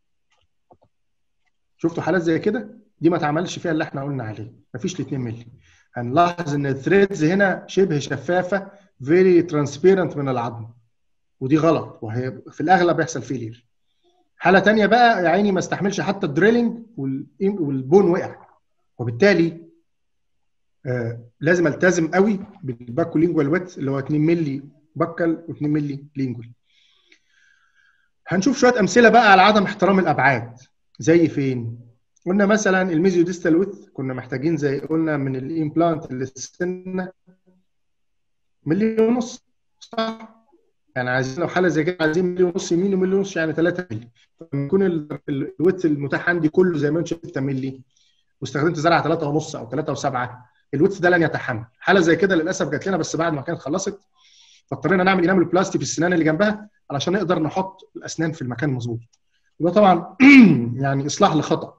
شفتوا حالات زي كده دي ما اتعملش فيها اللي احنا قلنا عليه مفيش ال 2 مللي هنلاحظ ان الثريدز هنا شبه شفافه فيري ترانسبيرنت من العظم ودي غلط وهي في الاغلب بيحصل فيلير حاله تانية بقى يا عيني ما استحملش حتى الدريلنج والبون وقع وبالتالي آه لازم التزم قوي بالباكو لينجوال ويت اللي هو 2 مللي بكل و2 مللي لينجوال هنشوف شويه امثله بقى على عدم احترام الابعاد زي فين قلنا مثلا الميزيو ديستال ويت كنا محتاجين زي قلنا من الامبلانت للسنه ملي ونص صح يعني عايزين لو حاله زي كده عايزين ملي ونص يمين وملي ونص يعني 3 ملي يكون الويت المتاح عندي كله زي ما انت شايف 6 ملي واستخدمت زرعه 3 ونص او 3 و7 الويت ده لن يتحمل حاله زي كده للاسف جات لنا بس بعد ما كانت خلصت فاضطرينا نعمل انامل بلاستي في السنان اللي جنبها علشان نقدر نحط الاسنان في المكان المظبوط وده طبعا يعني اصلاح لخطا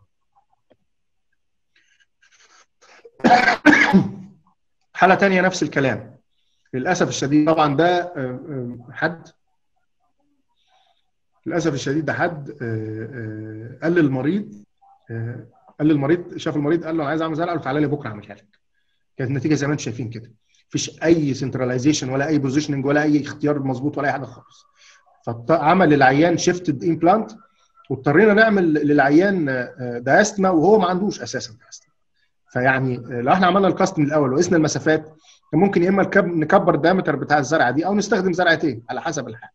حاله ثانيه نفس الكلام للاسف الشديد طبعا ده حد للاسف الشديد ده حد قال للمريض قال للمريض شاف المريض قال له انا عايز اعمل زرعه قال له تعالى لي بكره اعملها لك كانت النتيجه زي ما انتم شايفين كده مفيش اي سنتراليزيشن ولا اي بوزيشننج ولا اي اختيار مظبوط ولا اي حاجه خالص فعمل للعيان شيفتد امبلانت واضطرينا نعمل للعيان دايستما وهو ما عندوش اساسا دايستما فيعني لو احنا عملنا الكاست من الاول وقسنا المسافات كان ممكن يا اما نكبر الدايمتر بتاع الزرعه دي او نستخدم زرعتين على حسب الحال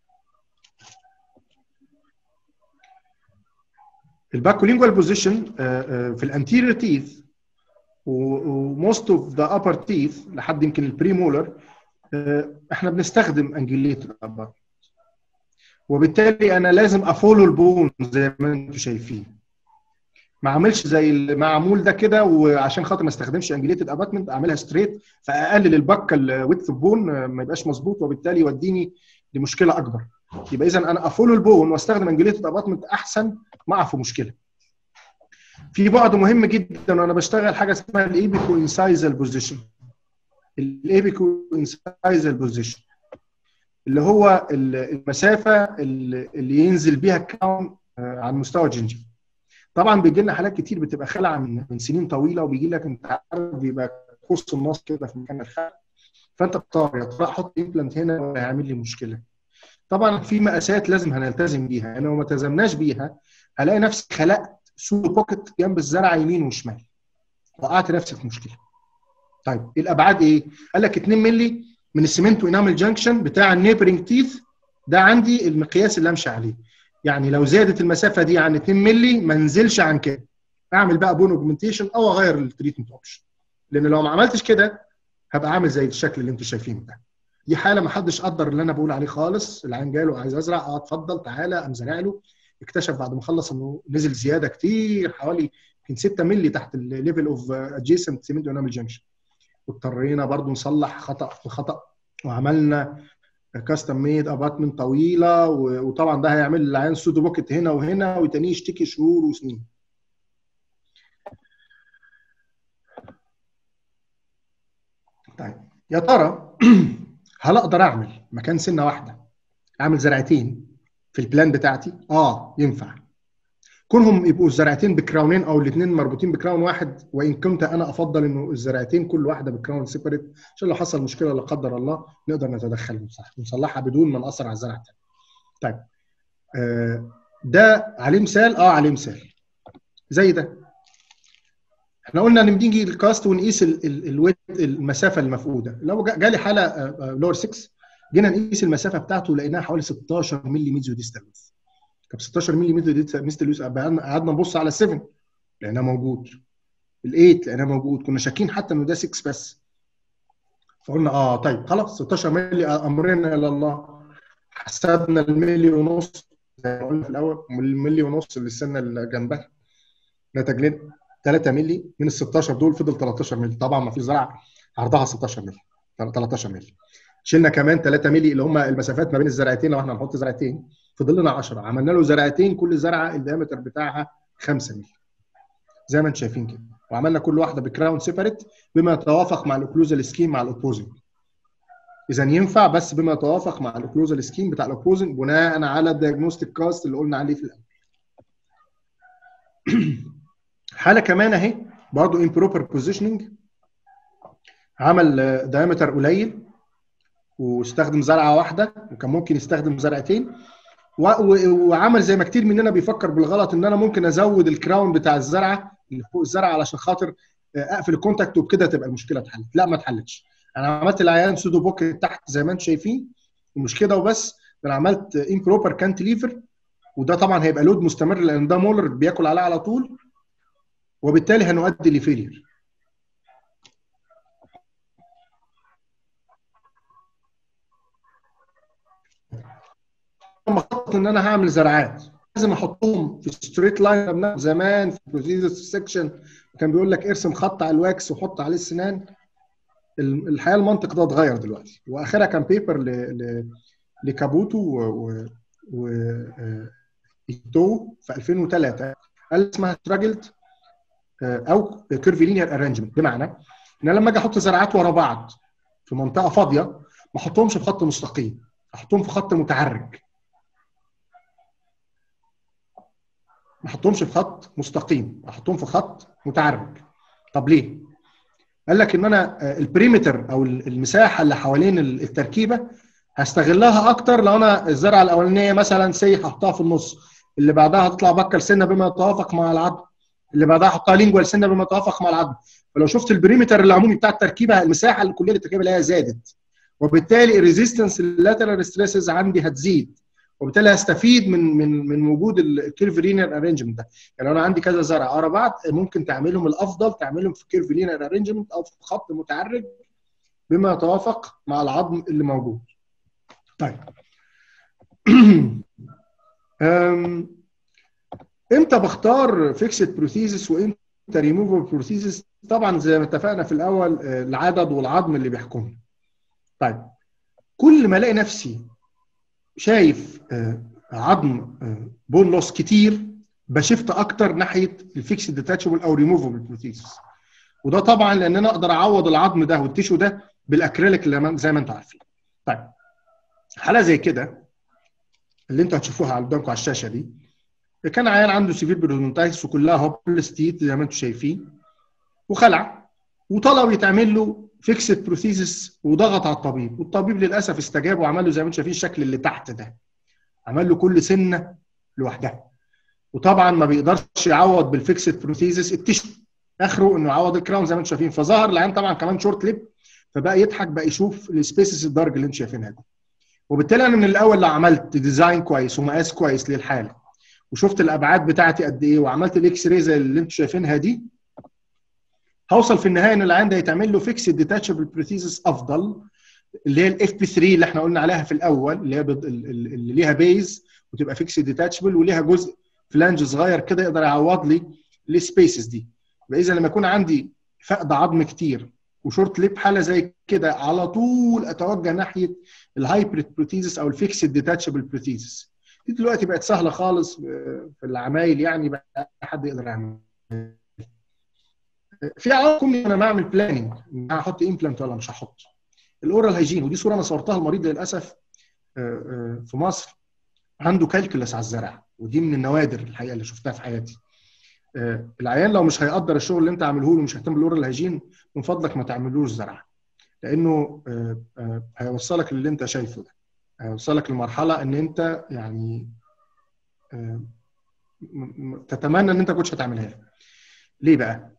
الباكولينجوال بوزيشن في الانتيريور تيث وموست اوف ذا ابر تيث لحد يمكن البريمولر احنا بنستخدم انجليتد ابر وبالتالي انا لازم افولو البون زي ما انتم شايفين ما اعملش زي المعمول ده كده وعشان خاطر ما استخدمش انجليتد اباتمنت اعملها ستريت فاقلل البكه الويدث بون ما يبقاش مظبوط وبالتالي يوديني لمشكله اكبر يبقى اذا انا افولو البون واستخدم انجليتد اباتمنت احسن ما اقع في مشكله في بعد مهم جدا وانا بشتغل حاجه اسمها الايبيكو انسايزال بوزيشن الايبيكو انسايزال بوزيشن اللي هو المسافه اللي ينزل بيها الكاون عن مستوى الجنجل طبعا بيجي لنا حالات كتير بتبقى خلع من من سنين طويله وبيجي لك انت عارف بيبقى قوس النص كده في مكان الخلع فانت بتختار يا ترى احط امبلانت هنا ولا هيعمل لي مشكله طبعا في مقاسات لازم هنلتزم بيها يعني لو ما التزمناش بيها هلاقي نفسي خلقت سودو بوكيت جنب الزرعه يمين وشمال وقعت نفسي في مشكله طيب الابعاد ايه؟ قال لك 2 مللي من السيمنتو انامل جانكشن بتاع النيبرنج تيث ده عندي المقياس اللي امشي عليه يعني لو زادت المسافه دي عن 2 مللي ما انزلش عن كده اعمل بقى بون اوجمنتيشن او اغير التريتمنت اوبشن لان لو ما عملتش كده هبقى عامل زي الشكل اللي انتم شايفينه ده دي حاله ما حدش قدر اللي انا بقول عليه خالص العين جاله عايز ازرع اه اتفضل تعالى قام زارع له اكتشف بعد ما خلص انه نزل زياده كتير حوالي يمكن 6 مللي تحت الليفل اوف ادجيسنت سيمنت انامل جنكشن واضطرينا برضو نصلح خطا في خطا وعملنا كاستم ميد اباتمنت طويله وطبعا ده هيعمل للعيان سودو بوكيت هنا وهنا وتاني يشتكي شهور وسنين طيب يا ترى هل اقدر اعمل مكان سنه واحده اعمل زرعتين في البلان بتاعتي اه ينفع كونهم يبقوا الزرعتين بكراونين او الاثنين مربوطين بكراون واحد وان كنت انا افضل انه الزرعتين كل واحده بكراون سيبريت عشان لو حصل مشكله لا قدر الله نقدر نتدخل ونصلحها بدون ما ناثر على الزرع الثاني. طيب آه ده عليه مثال اه عليه مثال زي ده احنا قلنا ان بنيجي الكاست ونقيس الويت المسافه المفقوده لو جالي حاله لور 6 جينا نقيس المسافه بتاعته لقيناها حوالي 16 مللي ميزو ديستال طب 16 مللي ميزو قعدنا نبص على 7 لقيناه موجود ال8 لقيناه موجود كنا شاكين حتى انه ده 6 بس فقلنا اه طيب خلاص 16 مللي امرنا الى الله حسبنا الملي ونص زي ما قلنا في الاول والملي ونص اللي السنه اللي جنبها نتج لنا 3 مللي من ال 16 دول فضل 13 مللي طبعا ما في زرعه عرضها 16 مللي 13 مللي شلنا كمان 3 مللي اللي هم المسافات ما بين الزرعتين لو احنا هنحط زرعتين فضل لنا 10 عملنا له زرعتين كل زرعه الديامتر بتاعها 5 مللي زي ما انتم شايفين كده وعملنا كل واحده بكراون سيبريت بما يتوافق مع الاوكلوزال سكيم مع الاوبوزنج اذا ينفع بس بما يتوافق مع الاوكلوزال سكيم بتاع الاوكلوزن بناء على الدياجنوستيك كاست اللي قلنا عليه في الاول حاله كمان اهي برضه امبروبر بوزيشننج عمل دايمتر قليل واستخدم زرعه واحده وكان ممكن يستخدم زرعتين وعمل زي ما كتير مننا بيفكر بالغلط ان انا ممكن ازود الكراون بتاع الزرعه اللي فوق الزرعه علشان خاطر اقفل الكونتاكت وبكده تبقى المشكله اتحلت لا ما اتحلتش انا عملت العيان سودو بوكيت تحت زي ما انتم شايفين ومش كده وبس انا عملت امبروبر كانتليفر وده طبعا هيبقى لود مستمر لان ده مولر بياكل عليه على طول وبالتالي هنؤدي لفيلير لما خطط ان انا هعمل زرعات لازم احطهم في ستريت لاين زمان في بروسيدرز سيكشن كان بيقول لك ارسم خط على الواكس وحط عليه السنان الحقيقه المنطق ده اتغير دلوقتي واخرها كان بيبر ل... ل... لكابوتو و, و... ايتو في 2003 قال اسمها ستراجلد او كيرفيلينير ارانجمنت بمعنى ان انا لما اجي احط زرعات ورا بعض في منطقه فاضيه ما احطهمش في خط مستقيم احطهم في خط متعرج ما احطهمش في خط مستقيم احطهم في خط متعرج طب ليه قال لك ان انا البريمتر او المساحه اللي حوالين التركيبه هستغلها اكتر لو انا الزرعه الاولانيه مثلا سي هحطها في النص اللي بعدها هتطلع بكر سنه بما يتوافق مع العظم اللي بعدها احطها لينجوال سنه بما يتوافق مع العظم فلو شفت البريمتر العمومي بتاع التركيبه المساحه الكليه للتركيبه اللي هي زادت وبالتالي الريزيستنس اللاترال ستريسز عندي هتزيد وبالتالي هستفيد من من من وجود الكيرف لينير ارينجمنت ده يعني انا عندي كذا زرع ورا بعض ممكن تعملهم الافضل تعملهم في كيرف لينير ارينجمنت او في خط متعرج بما يتوافق مع العظم اللي موجود طيب امتى بختار فيكسد بروثيزس وامتى ريموفبل بروثيزس طبعا زي ما اتفقنا في الاول العدد والعظم اللي بيحكمني طيب كل ما الاقي نفسي شايف عظم بون لوس كتير بشفت اكتر ناحيه الفيكس ديتاتشبل او ريموفبل بروثيسس وده طبعا لان انا اقدر اعوض العظم ده والتيشو ده بالاكريليك اللي زي ما انتم عارفين طيب حاله زي كده اللي انتوا هتشوفوها قدامكم على الشاشه دي كان عيان عنده سيفير برودونتايتس وكلها هوبلس تيت زي ما انتم شايفين وخلع وطلب يتعمل له فيكسد بروثيسس وضغط على الطبيب والطبيب للاسف استجاب وعمل له زي ما انتم شايفين الشكل اللي تحت ده عمل له كل سنه لوحدها وطبعا ما بيقدرش يعوض بالفيكسد بروثيسس التشو اخره انه يعوض الكراون زي ما انتم شايفين فظهر العين طبعا كمان شورت ليب فبقى يضحك بقى يشوف السبيسز الدرج اللي انتم شايفينها دي وبالتالي انا من الاول لو عملت ديزاين كويس ومقاس كويس للحاله وشفت الابعاد بتاعتي قد ايه وعملت الاكس راي زي اللي انتم شايفينها دي هوصل في النهايه ان العين ده يتعمل له فيكسد ديتاتشبل بروثيسس افضل اللي هي الاف بي 3 اللي احنا قلنا عليها في الاول اللي هي اللي ليها بيز وتبقى فيكسد ديتاتشبل وليها جزء فلانج صغير كده يقدر يعوض لي السبيسز دي يبقى اذا لما يكون عندي فقد عظم كتير وشورت ليب حاله زي كده على طول اتوجه ناحيه الهايبريد بروتيزس او الفيكسد ديتاتشبل بروتيزس دي دلوقتي بقت سهله خالص في العمايل يعني بقى حد يقدر يعمل في عوامل انا بعمل بلاننج هحط امبلانت ولا مش هحط الاورال هيجين ودي صوره انا صورتها المريض للاسف في مصر عنده كالكولس على الزرع ودي من النوادر الحقيقه اللي شفتها في حياتي العيان لو مش هيقدر الشغل اللي انت عامله له مش هيهتم بالاورال هيجين من فضلك ما تعملوش زرع لانه هيوصلك للي انت شايفه ده هيوصلك لمرحله ان انت يعني تتمنى ان انت كنتش هتعملها له ليه بقى؟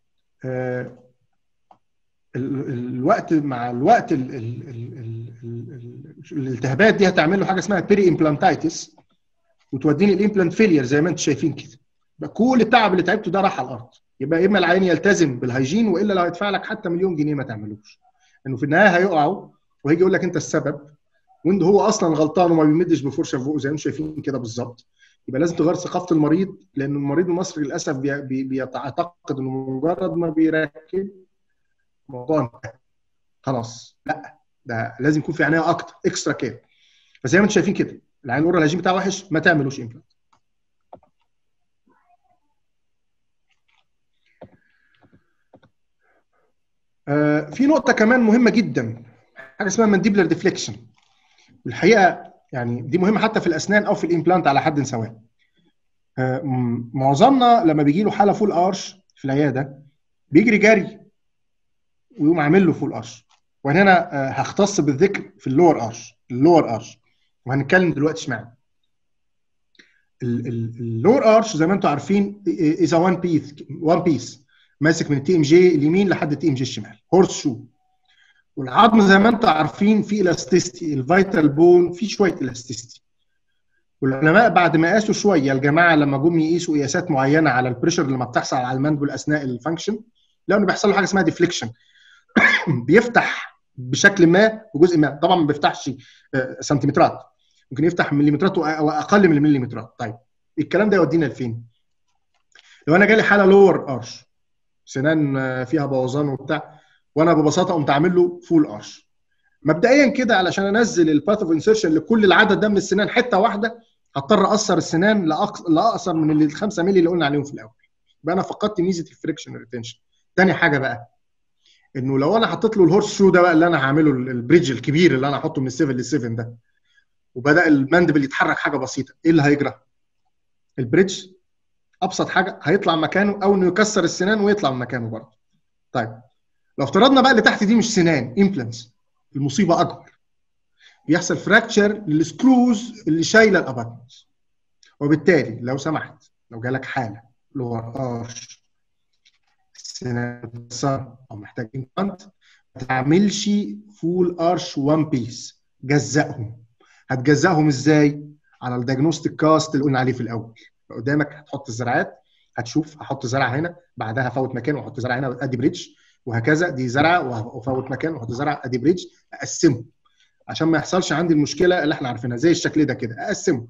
الوقت مع الوقت ال ال ال ال الالتهابات دي هتعمل له حاجه اسمها بيري امبلانتايتس وتوديني الامبلانت فيلير زي ما انتم شايفين كده يبقى كل التعب اللي تعبته ده راح على الارض يبقى اما العين يلتزم بالهيجين والا لو هيدفع لك حتى مليون جنيه ما تعملوش لانه في النهايه هيقعوا وهيجي يقول لك انت السبب وانت هو اصلا غلطان وما بيمدش بفرشه في بقه زي ما انتم شايفين كده بالظبط يبقى لازم تغير ثقافه المريض لان المريض المصري للاسف بي بي بيعتقد انه مجرد ما بيركب الموضوع خلاص لا ده لازم يكون في عنايه اكتر اكسترا كير فزي ما انتم شايفين كده العين الاورال هيجين بتاعه وحش ما تعملوش امبلانت آه في نقطة كمان مهمة جدا حاجه اسمها مانديبلر ديفليكشن والحقيقه يعني دي مهمه حتى في الاسنان او في الامبلانت على حد سواء آه، معظمنا لما بيجي له حاله فول ارش في العياده بيجري جري ويقوم عامل له فول ارش وانا هنا آه، هختص بالذكر في اللور ارش اللور ارش وهنتكلم دلوقتي اشمعنى اللور ارش زي ما انتم عارفين از وان بيس وان بيس ماسك من التي ام جي اليمين لحد التي ام جي الشمال هورس شو والعظم زي ما انتم عارفين فيه الاستيستي الفيتال بون فيه شويه الاستيستي والعلماء بعد ما قاسوا شويه الجماعه لما جم يقيسوا قياسات معينه على البريشر لما بتحصل على المندبل اثناء الفانكشن لقوا انه بيحصل له حاجه اسمها ديفليكشن بيفتح بشكل ما بجزء ما طبعا ما بيفتحش آه، سنتيمترات ممكن يفتح مليمترات او اقل من المليمترات طيب الكلام ده يودينا لفين؟ لو انا جالي حاله لور ارش سنان آه، فيها بوظان وبتاع وانا ببساطه قمت عامل له فول ارش مبدئيا كده علشان انزل الباث اوف انسرشن لكل العدد ده من السنان حته واحده هضطر اقصر السنان لاقصر من ال 5 مللي اللي قلنا عليهم في الاول يبقى انا فقدت ميزه الفريكشن ريتنشن تاني حاجه بقى انه لو انا حطيت له الهورس شو ده بقى اللي انا هعمله البريدج الكبير اللي انا هحطه من السيفن للسيفن ده وبدا المندبل يتحرك حاجه بسيطه ايه اللي هيجرى؟ البريدج ابسط حاجه هيطلع مكانه او انه يكسر السنان ويطلع من مكانه برضه طيب لو افترضنا بقى اللي تحت دي مش سنان امبلانتس المصيبه اكبر بيحصل فراكتشر للسكروز اللي شايله الاباتمنتس وبالتالي لو سمحت لو جالك حاله لور ارش سنان او محتاج امبلانت ما تعملش فول ارش وان بيس جزأهم هتجزأهم ازاي؟ على الدياجنوستيك كاست اللي قلنا عليه في الاول قدامك هتحط الزرعات هتشوف هحط زرع هنا بعدها افوت مكان واحط زرع هنا ادي بريدج وهكذا دي زرعه وافوت مكان واحط زرع ادي بريدج اقسمه عشان ما يحصلش عندي المشكله اللي احنا عارفينها زي الشكل ده كده اقسمه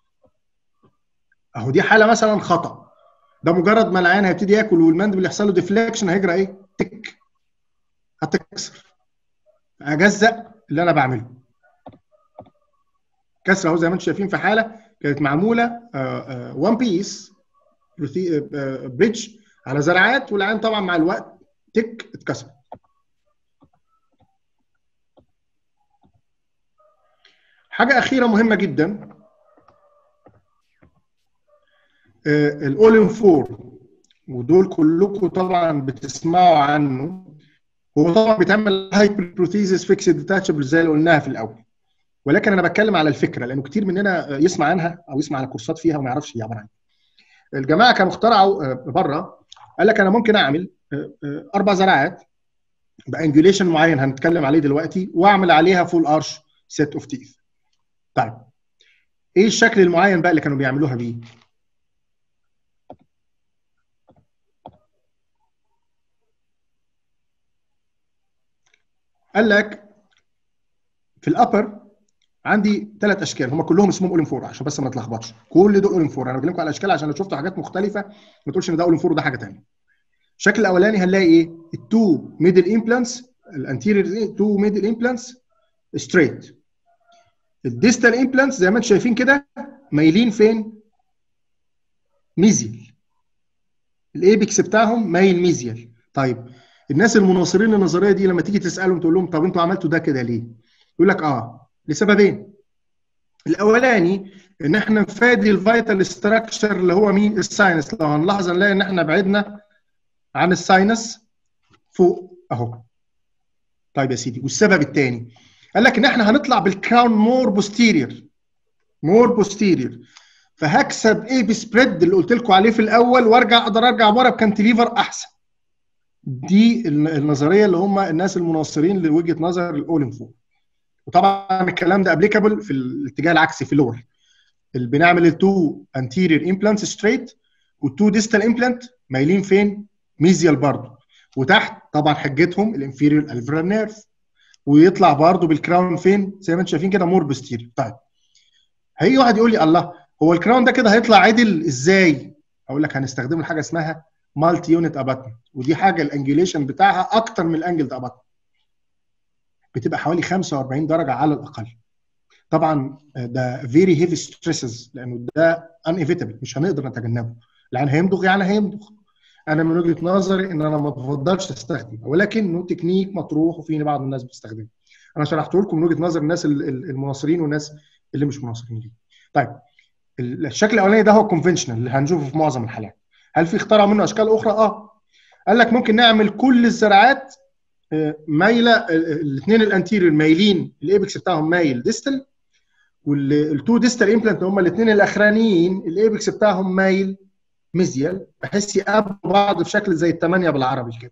اهو دي حاله مثلا خطا ده مجرد ما العيان هيبتدي ياكل والمندبل يحصل له ديفليكشن هيجرى ايه؟ تك هتكسر اجزأ اللي انا بعمله كسر اهو زي ما انتم شايفين في حاله كانت معموله وان بيس بريدج على زرعات والعيان طبعا مع الوقت تك اتكسر حاجه اخيره مهمه جدا الاولين فور ودول كلكم طبعا بتسمعوا عنه هو طبعا بيتعمل هايبربروثيزس فيكسد ديتاتشبل زي اللي قلناها في الاول ولكن انا بتكلم على الفكره لانه كتير مننا يسمع عنها او يسمع عن كورسات فيها وما يعرفش هي عباره عن الجماعه كانوا اخترعوا بره قال لك انا ممكن اعمل اربع زراعات بانجوليشن معين هنتكلم عليه دلوقتي واعمل عليها فول ارش سيت اوف تيث طيب ايه الشكل المعين بقى اللي كانوا بيعملوها بيه قال لك في الابر عندي ثلاث اشكال هم كلهم اسمهم اولين فور عشان بس ما نتلخبطش كل دول اولين فور انا بكلمكم على الاشكال عشان لو شفتوا حاجات مختلفه ما تقولش ان ده اولين فور وده حاجه ثانيه الشكل الاولاني هنلاقي ايه التو ميدل امبلانتس الانتيريور تو ميدل امبلانتس ستريت الديستال امبلانتس زي ما انتم شايفين كده مايلين فين ميزيال الايبكس بتاعهم مايل ميزيال طيب الناس المناصرين للنظريه دي لما تيجي تسالهم تقول لهم طب انتوا عملتوا ده كده ليه يقول لك اه لسببين الاولاني ان احنا نفادي الفيتال ستراكشر اللي هو مين الساينس لو هنلاحظ هنلاقي ان احنا بعدنا عن الساينس فوق اهو طيب يا سيدي والسبب الثاني قال لك ان احنا هنطلع بالكراون مور بوستيريور مور بوستيريور فهكسب ايه بسبريد اللي قلت لكم عليه في الاول وارجع اقدر ارجع ورا بكانتليفر احسن دي النظريه اللي هم الناس المناصرين لوجهه نظر الاولين فور وطبعا الكلام ده ابليكابل في الاتجاه العكسي في اللور اللي بنعمل التو انتيريور امبلانتس ستريت والتو ديستال امبلانت مايلين فين؟ ميزيال برضه وتحت طبعا حجتهم الانفيريور الفيرال نيرف ويطلع برضه بالكراون فين؟ زي ما انتم شايفين كده مور بستيريور طيب هيجي واحد يقول لي الله هو الكراون ده كده هيطلع عدل ازاي؟ اقول لك هنستخدم حاجه اسمها مالتي يونت اباتمنت ودي حاجه الانجليشن بتاعها اكتر من الانجل اباتمنت بتبقى حوالي 45 درجه على الاقل طبعا ده فيري هيفي ستريسز لانه ده انيفيتابل مش هنقدر نتجنبه العين هيمضغ يعني هيمضغ انا من وجهه نظري ان انا ما بفضلش استخدم ولكنه تكنيك مطروح وفي بعض الناس بتستخدمه انا شرحته لكم من وجهه نظر الناس المناصرين والناس اللي مش مناصرين ليه طيب الشكل الاولاني ده هو الكونفنشنال اللي هنشوفه في معظم الحالات هل في اخترعوا منه اشكال اخرى اه قال لك ممكن نعمل كل الزراعات آه، مايله الاثنين الانتيريور مايلين الايبكس بتاعهم مايل ديستال والتو ديستال امبلانت هم الاثنين الاخرانيين الايبكس بتاعهم مايل ميزيال بحيث يقابلوا بعض في شكل زي الثمانيه بالعربي كده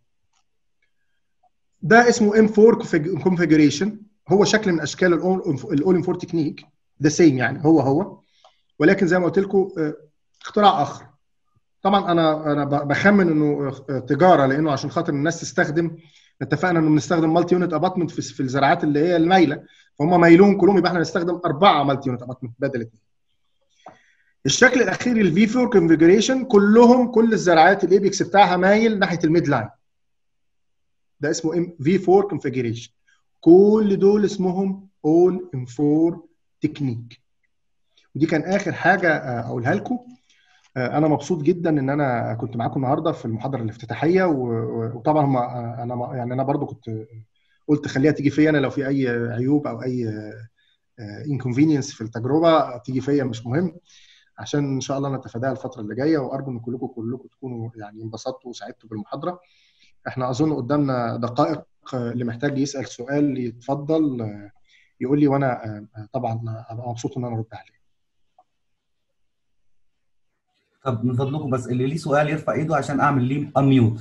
ده اسمه ام 4 كونفيجريشن هو شكل من اشكال الاول ام 4 تكنيك ذا سيم يعني هو هو ولكن زي ما قلت لكم آه، اختراع اخر طبعا انا انا بخمن انه آه، تجاره لانه عشان خاطر الناس تستخدم اتفقنا انه بنستخدم مالتي يونت اباتمنت في, في الزراعات اللي هي المايله فهم مايلون كلهم يبقى احنا نستخدم اربعه مالتي يونت اباتمنت بدل اثنين الشكل الاخير الفي 4 كونفيجريشن كلهم كل الزراعات الايبكس بتاعها مايل ناحيه الميد لاين ده اسمه ام في 4 كونفيجريشن كل دول اسمهم اول ام 4 تكنيك ودي كان اخر حاجه آه، اقولها لكم آه، انا مبسوط جدا ان انا كنت معاكم النهارده في المحاضره الافتتاحيه وطبعا هم آه، انا يعني انا برضو كنت قلت خليها تيجي فيا انا لو في اي عيوب او اي انكونفينينس في التجربه تيجي فيا مش مهم عشان ان شاء الله نتفاداها الفتره اللي جايه وارجو ان كلكم كلكم تكونوا يعني انبسطتوا وسعدتوا بالمحاضره احنا اظن قدامنا دقائق اللي محتاج يسال سؤال يتفضل يقول لي وانا طبعا ابقى مبسوط ان انا ارد عليه طب من فضلكم بس اللي ليه سؤال يرفع ايده عشان اعمل ليه انميوت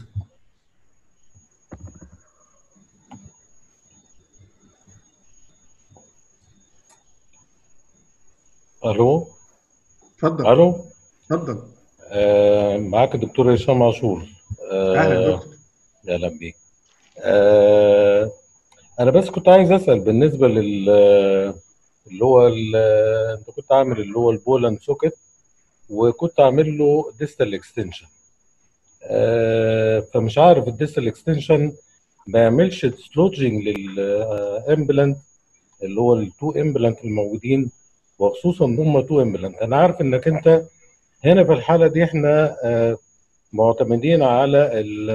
الو اتفضل الو اتفضل آه معاك الدكتور هشام عاشور آه اهلا دكتور اهلا بيك آه انا بس كنت عايز اسال بالنسبه لل اللي هو انت كنت عامل اللي هو البولند سوكت وكنت عامل له ديستال اكستنشن آه فمش عارف الديستال اكستنشن ما يعملش سلوتجنج للامبلانت اللي هو التو امبلانت الموجودين وخصوصا ان هم تو امبلانت انا عارف انك انت هنا في الحاله دي احنا آه معتمدين على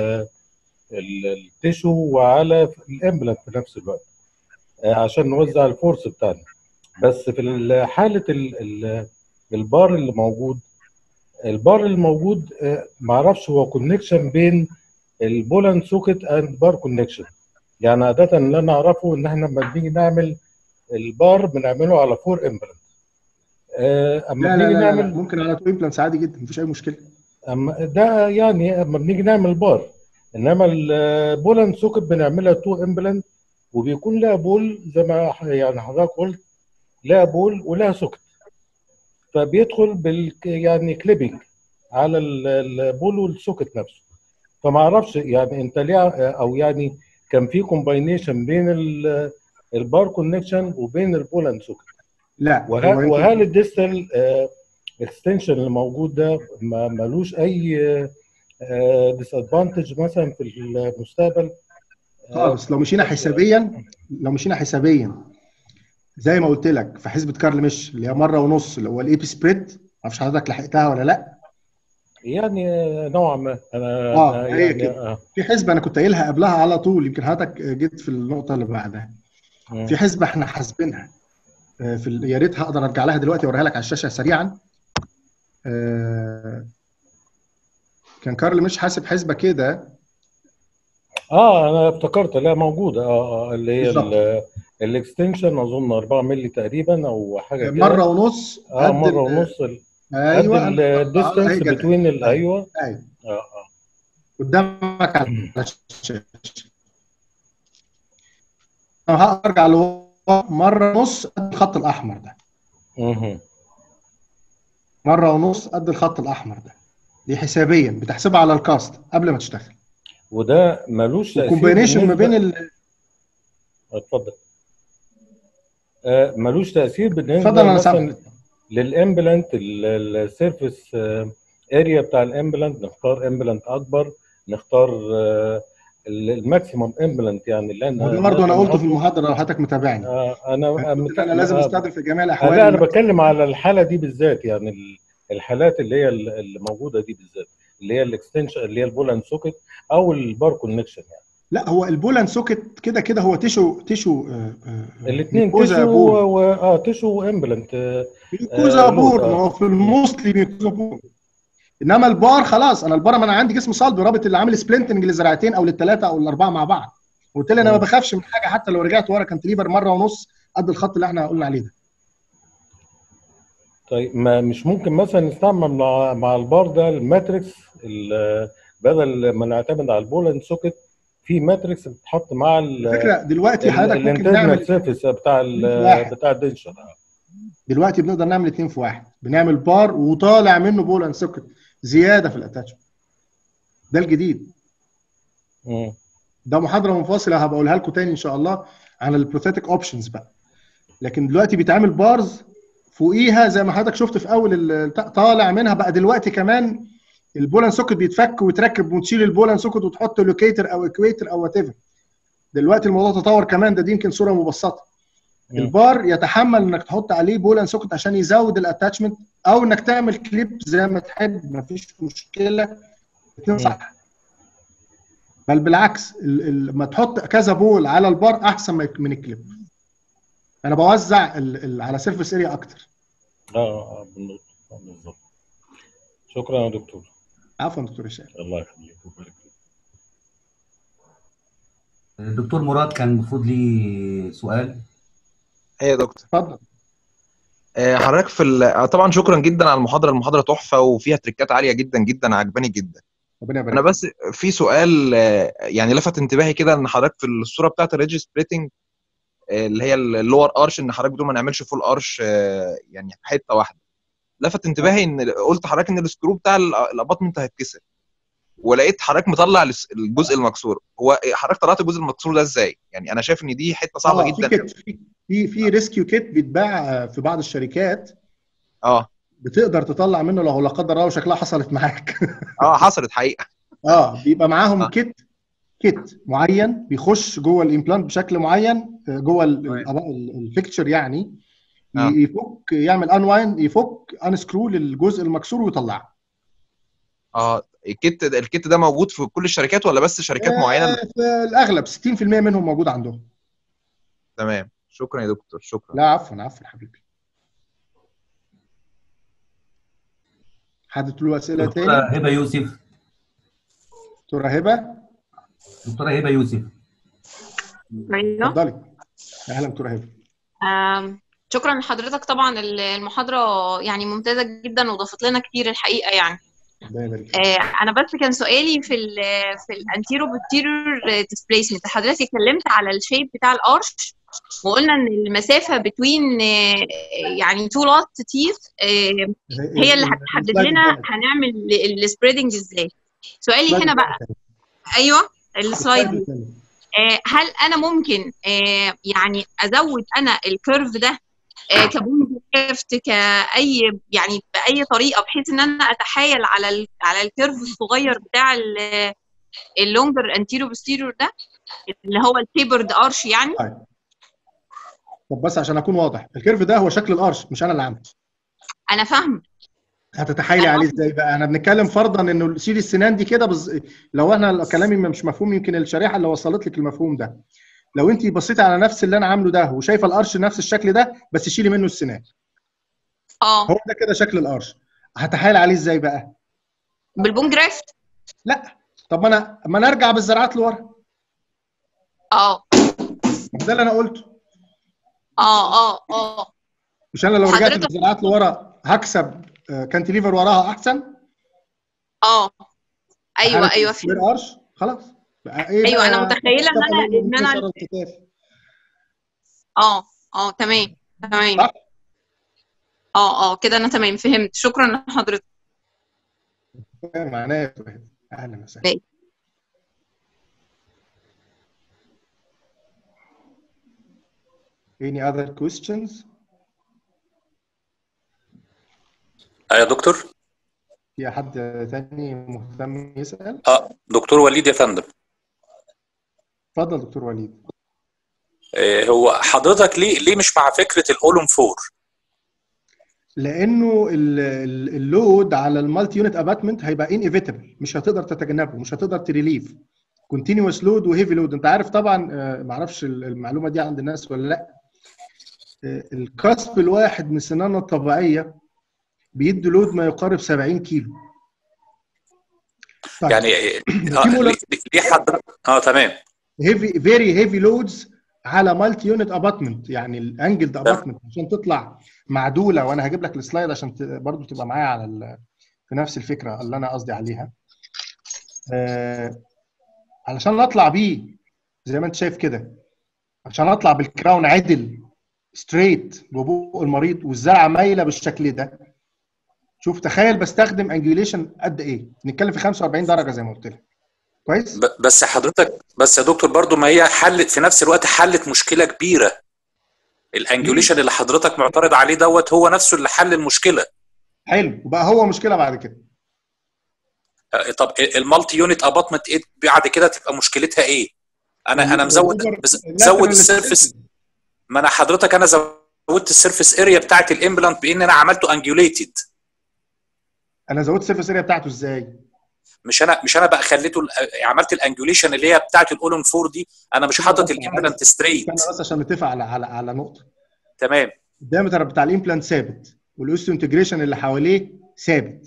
التيشو وعلى الامبلانت في نفس الوقت آه عشان نوزع الفورس بتاعنا بس في حاله البار اللي موجود البار اللي موجود آه معرفش هو كونكشن بين البولند سوكت اند بار كونكشن يعني عاده اللي انا اعرفه ان احنا لما بنيجي نعمل البار بنعمله على فور امبلانت اما لا بنيجي لا لا نعمل ممكن على تو امبلانتس عادي جدا مفيش اي مشكله اما ده يعني اما بنيجي نعمل بار انما البولند سوكت بنعملها تو امبلانت وبيكون لها بول زي ما يعني حضرتك قلت لها بول ولها سوكت فبيدخل بال يعني كليبنج على البول والسوكت نفسه فما اعرفش يعني انت ليه او يعني كان في كومباينيشن بين البار كونكشن وبين البولند سوكت لا وهل, وهل الديستال اكستنشن اللي موجود ده ما ملوش اي ديس ادفانتج مثلا في المستقبل خالص لو مشينا حسابيا لو مشينا حسابيا زي ما قلت لك في حسبه كارل مش اللي هي مره ونص اللي هو الاي بي سبريد ما اعرفش حضرتك لحقتها ولا لا يعني نوعا ما انا اه يعني هي كده آه. في حسبه انا كنت قايلها قبلها على طول يمكن حضرتك جيت في النقطه اللي بعدها في حسبه احنا حاسبينها في يا ريت هقدر ارجع لها دلوقتي اوريها لك على الشاشه سريعا كان كارل مش حاسب حسبه كده اه انا افتكرت لا موجوده اه اللي هي الاكستنشن اظن 4 مللي تقريبا او حاجه كده مره ونص اه مره ونص ايوه الديستنس بتوين ايوه ايوه اه اه قدامك على الشاشه هرجع لورا مره ونص قد الخط الاحمر ده اها مره ونص قد الخط الاحمر ده دي حسابيا بتحسبها على الكاست قبل ما تشتغل وده ملوش تاثير كومبينيشن ما بين ال... اتفضل آه ملوش تاثير بالنسبه اتفضل انا سامع للامبلانت السيرفيس اريا بتاع الامبلانت نختار امبلانت اكبر نختار آه الماكسيمم امبلانت يعني اللي انا وده برضه انا قلته في المحاضره لو حضرتك متابعني آه انا انا لازم استخدم في جميع الاحوال لا انا بتكلم على الحاله دي بالذات يعني الحالات اللي هي اللي موجوده دي بالذات اللي هي الاكستنشن اللي هي البولند سوكت او البار كونكشن يعني لا هو البولان سوكت كده كده هو تيشو تيشو الاثنين ميكوزا تيشو بور و... اه تيشو وامبلنت ميكوزا آه، بور لود، ما آه. هو في الموستلي ميكوزا بور انما البار خلاص انا البار ما انا عندي جسم صلب رابط اللي عامل سبلنتنج للزراعتين او للثلاثه او الاربعه مع بعض قلت لي انا ما مم. بخافش من حاجه حتى لو رجعت ورا كانتليفر مره ونص قد الخط اللي احنا قلنا عليه ده طيب ما مش ممكن مثلا نستعمل مع مع البار ده الماتريكس ال- بدل ما نعتمد على البولند سوكت في ماتريكس بتتحط مع ال- الفكره دلوقتي ال- حضرتك ممكن الانترنال نعمل سيرفيس بتاع ال- واحد. بتاع الدنشر دلوقتي بنقدر نعمل اتنين في واحد بنعمل بار وطالع منه بول اند سوكت زياده في الاتاتشمنت ده الجديد مم. ده محاضره منفصله هبقى اقولها لكم تاني ان شاء الله عن البروثيتك اوبشنز بقى لكن دلوقتي بيتعمل بارز فوقيها زي ما حضرتك شفت في اول ال- طالع منها بقى دلوقتي كمان البولان سوكت بيتفك ويتركب وتشيل البولان سوكت وتحط لوكيتر او اكويتر او وات ايفر دلوقتي الموضوع تطور كمان ده دي يمكن صوره مبسطه مم. البار يتحمل انك تحط عليه بولان سوكت عشان يزود الاتاتشمنت او انك تعمل كليب زي ما تحب مفيش مشكله الاثنين مم. صح بل بالعكس ال- ال- لما تحط كذا بول على البار احسن ما يك- من الكليب انا بوزع ال ال على سيرفيس اريا اكتر اه اه بالنقطة. آه، بالظبط شكرا يا دكتور عفوا دكتور هشام الله يخليك ويبارك فيك الدكتور مراد كان المفروض ليه سؤال ايه يا دكتور اتفضل آه، حضرتك في ال... آه، طبعا شكرا جدا على المحاضره المحاضره تحفه وفيها تريكات عاليه جدا جدا عجباني جدا ربنا يبارك انا بس في سؤال آه، يعني لفت انتباهي كده ان حضرتك في الصوره بتاعت الريدج سبليتنج اللي هي اللور ارش ان حضرتك بتقول ما نعملش فول ارش آه، يعني حته واحده لفت انتباهي ان قلت حضرتك ان السكرو بتاع ال- الاباطمنت هيتكسر ولقيت حضرتك مطلع الس- الجزء المكسور هو حضرتك طلعت الجزء المكسور ده ازاي يعني انا شايف ان دي حته صعبه آه، في جدا كيت في في في ريسكيو كيت بيتباع في بعض الشركات اه بتقدر تطلع منه لو لا قدر الله شكلها حصلت معاك اه حصلت حقيقه اه بيبقى معاهم آه. كيت كيت معين بيخش جوه الامبلانت بشكل معين آه، جوه الفيكتشر يعني آه. ي- يفك يعمل انواين يفك انسكرو للجزء المكسور ويطلعه اه الكيت الكيت ده موجود في كل الشركات ولا بس شركات معينه آه، في الاغلب 60% منهم موجود عندهم تمام شكرا يا دكتور شكرا لا عفوا عفوا حبيبي حد له اسئله دكتورة تاني هبة يوسف دكتوره هبه دكتورة هبة يوسف ايوه اتفضلي اهلا دكتوره هبه آم، شكرا لحضرتك طبعا المحاضرة يعني ممتازة جدا وضافت لنا كتير الحقيقة يعني ربنا يبارك فيك. آه، انا بس كان سؤالي في ال في الانتيرو بوستيريور ديسبيسمنت حضرتك اتكلمت على الشيب بتاع الارش وقلنا ان المسافة بين يعني تو لات تيث هي اللي هتحدد السلايد لنا التاني. هنعمل السبريدنج ازاي سؤالي السلايد هنا بقى التاني. ايوه السلايد السلايد التاني. آه، هل انا ممكن آه، يعني ازود انا الكيرف ده آه، كبون كيرفت كاي يعني باي طريقه بحيث ان انا اتحايل على ال على الكيرف الصغير بتاع اللونجر انتيرو بوستيريور ده اللي هو التيبرد ارش يعني طب بس عشان اكون واضح الكيرف ده هو شكل الارش مش انا اللي عامله انا فاهمه هتتحايلي أنا عليه ازاي بقى احنا بنتكلم فرضا انه شيل السنان دي كده بز... لو احنا كلامي مش مفهوم يمكن الشريحه اللي وصلت لك المفهوم ده لو انت بصيتي على نفس اللي انا عامله ده وشايفه الارش نفس الشكل ده بس شيلي منه السنان اه هو ده كده شكل الارش هتحايل عليه ازاي بقى بالبون جرافت لا طب ما انا ما انا ارجع بالزراعات لورا اه ما ده اللي انا قلته اه اه اه مش انا لو رجعت حضرتك- بالزراعات لورا هكسب آه، كانتليفر وراها احسن اه ايوه حالة ايوه السكوير ارش خلاص بقى ايه أيوة، بقى أنا متخيلة إن أنا- قانون إن أنا- انكسار القتال. اه اه تمام تمام صح؟ اه اه كده انا تمام فهمت شكرا لحضرتك معناه يا فهد. اهلا وسهلا ماشي. Any other questions؟ يا دكتور في حد تاني مهتم يسأل؟ اه دكتور وليد يا فندم اتفضل دكتور وليد. آه، هو حضرتك ليه ليه مش مع فكره الاولم فور لانه ال- ال- اللود على المالتي يونت اباتمنت هيبقى انيفيتبل مش هتقدر تتجنبه مش هتقدر تريليف كونتينوس لود وهيفي لود انت عارف طبعا آه، ما اعرفش المعلومه دي عند الناس ولا لا آه، الكسب الواحد من سنانه الطبيعيه بيدي لود ما يقارب 70 كيلو طيب. يعني اه ليه ليه حضرتك اه تمام هيفي فيري هيفي لودز على مالتي يونت اباتمنت يعني الانجلد تمام. اباتمنت عشان تطلع معدوله وانا هجيب لك السلايد عشان ت- برضو تبقى معايا على ال- في نفس الفكره اللي انا قصدي عليها آه علشان اطلع بيه زي ما انت شايف كده عشان اطلع بالكراون عدل ستريت ببوق المريض والزرعه مايله بالشكل ده شوف تخيل بستخدم انجوليشن قد ايه نتكلم في 45 درجه زي ما قلت لك كويس ب- بس حضرتك بس يا دكتور برضو ما هي حلت في نفس الوقت حلت مشكله كبيره الانجوليشن اللي حضرتك معترض عليه دوت هو نفسه اللي حل المشكله حلو وبقى هو مشكله بعد كده آه، طب المالتي يونت اباتمنت ايه بعد كده تبقى مشكلتها ايه انا انا مزود مز- مزود السيرفيس ما انا حضرتك انا زودت السيرفيس اريا بتاعت الامبلانت بان انا عملته انجوليتد انا زودت السيرفيس اريا بتاعته ازاي؟ مش انا مش انا بقى خليته ال- عملت الانجوليشن اللي هي بتاعت الاولون فور دي انا مش حاطط الامبلانت ستريت استنى بس عشان نتفق على على على نقطه تمام الدايمتر بتاع الامبلانت ثابت والاوستو انتجريشن اللي حواليه ثابت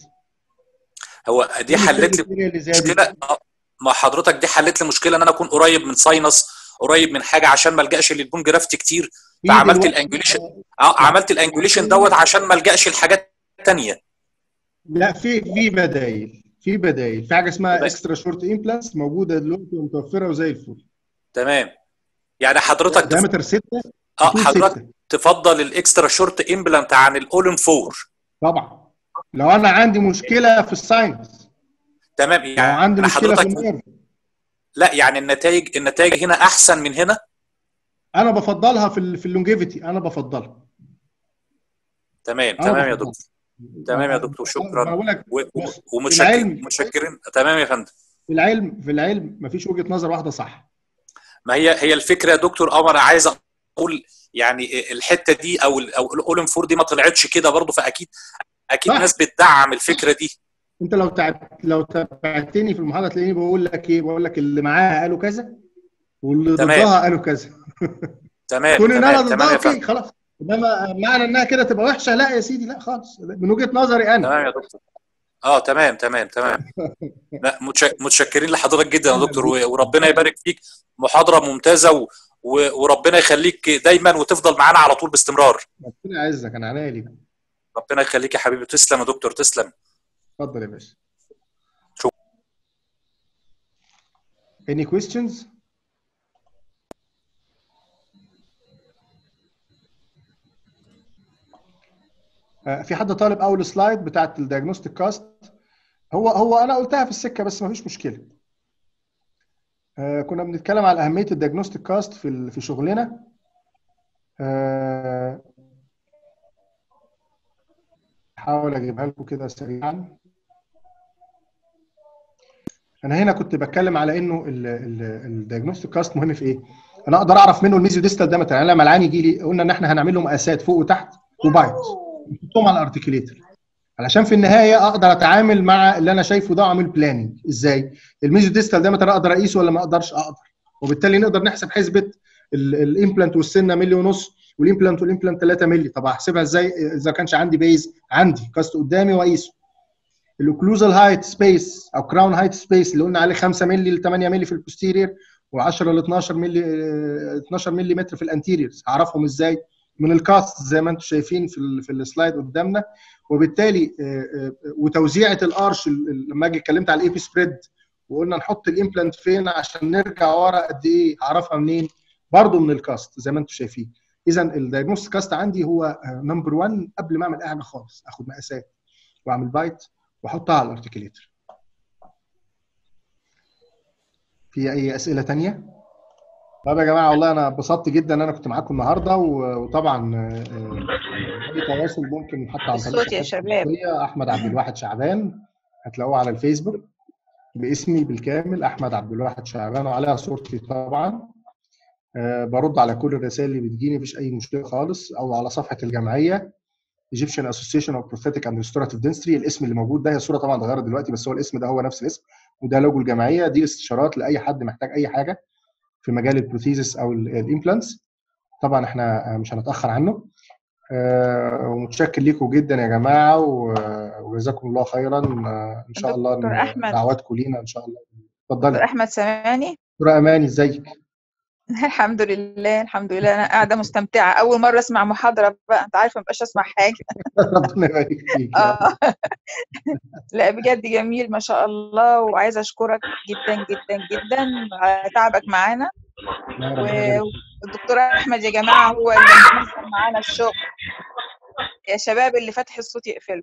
هو دي حلت لي اللي زادت مشكله آه، ما حضرتك دي حلت لي مشكله ان انا اكون قريب من ساينس قريب من حاجه عشان ما الجاش للبون جرافت كتير في فعملت دلوقتي- الانجوليشن اه عملت الانجوليشن دوت عشان ما الجاش لحاجات تانية لا في في بدايل في بدايل في حاجه اسمها تمام. اكسترا شورت امبلانتس موجوده دلوقتي ومتوفره وزي الفل تمام يعني حضرتك تف... دايمتر 6 اه حضرتك تفضل الاكسترا شورت امبلانت عن الاولن فور طبعا لو انا عندي مشكله في الساينس تمام لو يعني عندي أنا مشكله في حضرتك النيرف لا يعني النتائج النتائج هنا احسن من هنا انا بفضلها في ال في اللونجيفيتي انا بفضلها تمام أنا تمام يا بفضلها. دكتور تمام يا دكتور أنا شكرا بقول لك و- و- بص، ومتشكرين العلم- متشكرين تمام يا فندم في العلم في العلم مفيش وجهه نظر واحده صح ما هي هي الفكره يا دكتور قمر عايز اقول يعني الحته دي او ال او الاولن فور دي ما طلعتش كده برضه فاكيد اكيد صح. ناس بتدعم الفكره دي انت لو تعب لو تابعتني في المحاضره تلاقيني بقول لك ايه بقول لك اللي معاها قالوا كذا واللي تمام. ضدها قالوا كذا تمام كون ان انا تمام تمام ضدها يا اوكي فندم خلاص انما معنى انها كده تبقى وحشه لا يا سيدي لا خالص من وجهه نظري انا تمام يا دكتور اه تمام تمام تمام لا متش- متشكرين لحضرتك جدا يا دكتور و- وربنا يبارك فيك محاضره ممتازه و... و- وربنا يخليك دايما وتفضل معانا على طول باستمرار ربنا يعزك انا عناية ليك ربنا يخليك يا حبيبي تسلم يا دكتور تسلم اتفضل يا باشا شكرا. Any questions? آه، في حد طالب اول سلايد بتاعت الدياجنوستيك كاست هو هو انا قلتها في السكه بس ما فيش مشكله آه، كنا بنتكلم على اهميه الدياجنوستيك كاست في ال- في شغلنا آه، احاول اجيبها لكم كده سريعا انا هنا كنت بتكلم على انه الدياجنوستيك كاست مهم في ايه؟ انا اقدر اعرف منه الميزو ديستال ده مثلا لما العين يجي لي قلنا ان احنا هنعمل له مقاسات فوق وتحت وبايت نحطهم على الارتكليتر علشان في النهايه اقدر اتعامل مع اللي انا شايفه ده واعمل بلاننج ازاي؟ الميزو ديستال ده مثلا اقدر اقيسه ولا ما اقدرش اقدر وبالتالي نقدر نحسب حسبه الامبلانت والسنه ملي ونص والامبلانت والامبلانت 3 ملي طب هحسبها ازاي اذا كانش عندي بيز عندي كاست قدامي واقيسه الاوكلوزال هايت سبيس او كراون هايت سبيس اللي قلنا عليه 5 مللي ل 8 مللي في البوستيرير و10 ل 12 مللي 12 مللي متر في الانتيريرز هعرفهم ازاي من الكاست زي ما انتم شايفين في ال في السلايد قدامنا وبالتالي وتوزيعه الارش لما اجي اتكلمت على الاي بي سبريد وقلنا نحط الامبلانت فين عشان نرجع ورا قد ايه اعرفها منين برضه من الكاست زي ما انتم شايفين اذا الدايجنوستيك كاست عندي هو نمبر 1 قبل ما اعمل اي حاجه خالص اخد مقاسات واعمل بايت واحطها على الارتكليتر في اي اسئله تانية طب يا جماعه والله انا اتبسطت جدا ان انا كنت معاكم النهارده وطبعا اي تواصل ممكن حتى عن الصوت يا شباب احمد عبد الواحد شعبان هتلاقوه على الفيسبوك باسمي بالكامل احمد عبد الواحد شعبان وعليها صورتي طبعا أه برد على كل الرسائل اللي بتجيني مفيش اي مشكله خالص او على صفحه الجمعيه Egyptian Association of Prosthetic and Restorative Dentistry الاسم اللي موجود ده هي الصوره طبعا اتغيرت دلوقتي بس هو الاسم ده هو نفس الاسم وده لوجو الجمعيه دي استشارات لاي حد محتاج اي حاجه في مجال البروثيزس او الامبلانتس طبعا احنا مش هنتاخر عنه آه، ومتشكر ليكم جدا يا جماعه و- وجزاكم الله خيرا آه، ان شاء الله دكتور إن أحمد. دعواتكم لينا ان شاء الله دكتور اتفضلي احمد سامعني دكتوره اماني ازيك الحمد لله الحمد لله انا قاعده مستمتعه اول مره اسمع محاضره بقى انت عارفه ما بقاش اسمع حاجه ربنا يبارك فيك يا رب. اه لا بجد جميل ما شاء الله وعايزه اشكرك جدا جدا جدا على تعبك معانا لا، ربنا يبارك فيك. والدكتور احمد يا جماعه هو اللي منظم معانا الشغل يا شباب اللي فاتح الصوت يقفله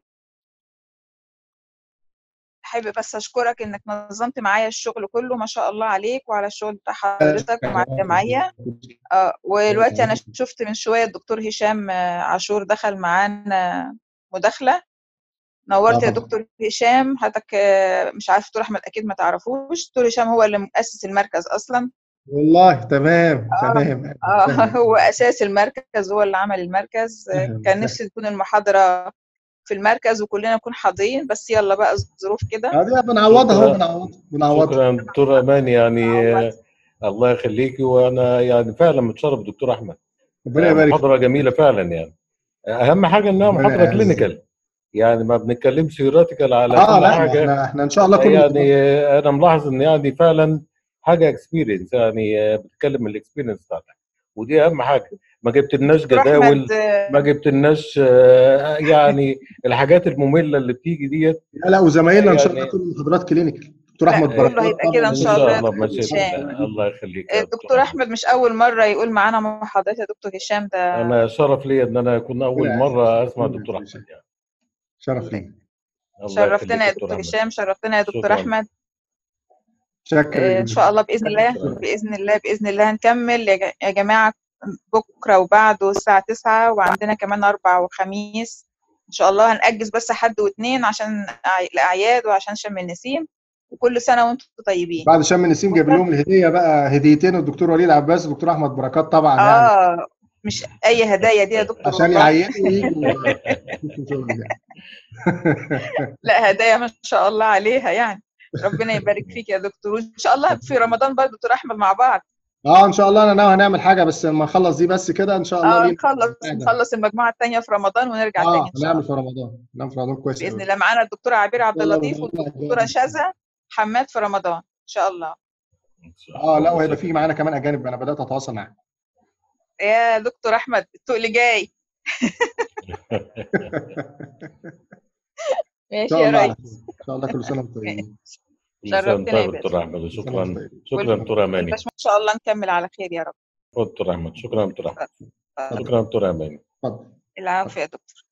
حابب بس اشكرك انك نظمت معايا الشغل كله ما شاء الله عليك وعلى الشغل بتاع حضرتك ومع الجمعيه اه ودلوقتي انا شفت من شويه الدكتور هشام آه، عاشور دخل معانا مداخله نورت يا طبعا. دكتور هشام حضرتك آه، مش عارف دكتور احمد اكيد ما تعرفوش دكتور هشام هو اللي مؤسس المركز اصلا والله تمام آه. تمام اه تمام. هو اساس المركز هو اللي عمل المركز آه، فاهم، كان فاهم. نفسي تكون المحاضره في المركز وكلنا نكون حاضرين بس يلا بقى الظروف كده هذه بنعوضها اهو شكرا. بنعوضها بنعوضها شكرا دكتور امان يعني عوض. آه، الله يخليكي وانا يعني فعلا متشرف دكتور احمد ربنا آه، يبارك فيك. محاضره جميله فعلا يعني اهم حاجه انها ربنا محاضره يعزك. كلينيكال يعني ما بنتكلمش ثيوريتيكال على اه كل لا حاجه احنا احنا ان شاء الله كل يعني آه، انا ملاحظ ان يعني فعلا حاجه اكسبيرينس يعني آه، بتتكلم من الاكسبيرينس بتاعتك ودي اهم حاجه ما جبتلناش دكتور جداول احمد آه، ما جبتلناش آه، يعني الحاجات الممله اللي بتيجي ديت لا لا وزمايلنا ان شاء الله يعني- كل محاضرات كلينيكال دكتور لا، احمد كله بركات هيبقى طبعاً كده إن ان شاء شاء الله يا الله دكتور بمشيئه هشام. الله الله يخليك يا الدكتور احمد مش اول مره يقول معانا محاضرات يا دكتور هشام ده انا شرف لي ان انا اكون اول ربنا مره يعزك. اسمع ربنا دكتور يعزك. احمد يعني شرف لي الله شرفتنا يا يخليك دكتور أحمد. هشام شرفتنا يا دكتور شكراً. احمد شكرا آه، ان شاء الله باذن الله شكراً. باذن الله باذن الله هنكمل يا ج- يا جماعه بكره وبعده الساعه 9 وعندنا كمان اربع وخميس ان شاء الله هنأجز بس حد واثنين عشان أع- الاعياد وعشان شم النسيم وكل سنه وانتم طيبين بعد شم النسيم جايب لهم الهديه بقى هديتين الدكتور وليد عباس والدكتور احمد بركات طبعا يعني اه مش اي هدايا دي يا دكتور عشان والله يعينوا ويجوا يشوفوا شغل ده. لا هدايا ما شاء الله عليها يعني ربنا يبارك فيك يا دكتور وان شاء الله في رمضان برضه دكتور احمد مع بعض اه ان شاء الله انا ناوي هنعمل حاجه بس لما نخلص دي بس كده ان شاء الله اه لينا نخلص حاجة. نخلص المجموعه الثانيه في رمضان ونرجع اه تاني ان شاء هنعمل الله في رمضان نعمل في رمضان كويس باذن قوي. الله معانا الدكتوره عبير عبد الله اللطيف رمضان والدكتوره أجانب. شاذة حماد في رمضان ان شاء الله إن شاء اه لا الله. وهيبقى في معانا كمان اجانب انا بدات اتواصل معاهم يا دكتور احمد التقل جاي ان ماشي شاء يا الله ريس ان شاء الله كل سنه وانتم طيبين كل سنة شرفتنا وأنت يا طيب باشا. دكتور احمد كل سنة وشكرا وانتم طيبين. شكرا دكتور اماني والباش ان شاء الله نكمل على خير يا رب دكتور احمد شكرا دكتور احمد اتفضل. شكرا دكتور اماني اتفضل العافيه يا دكتور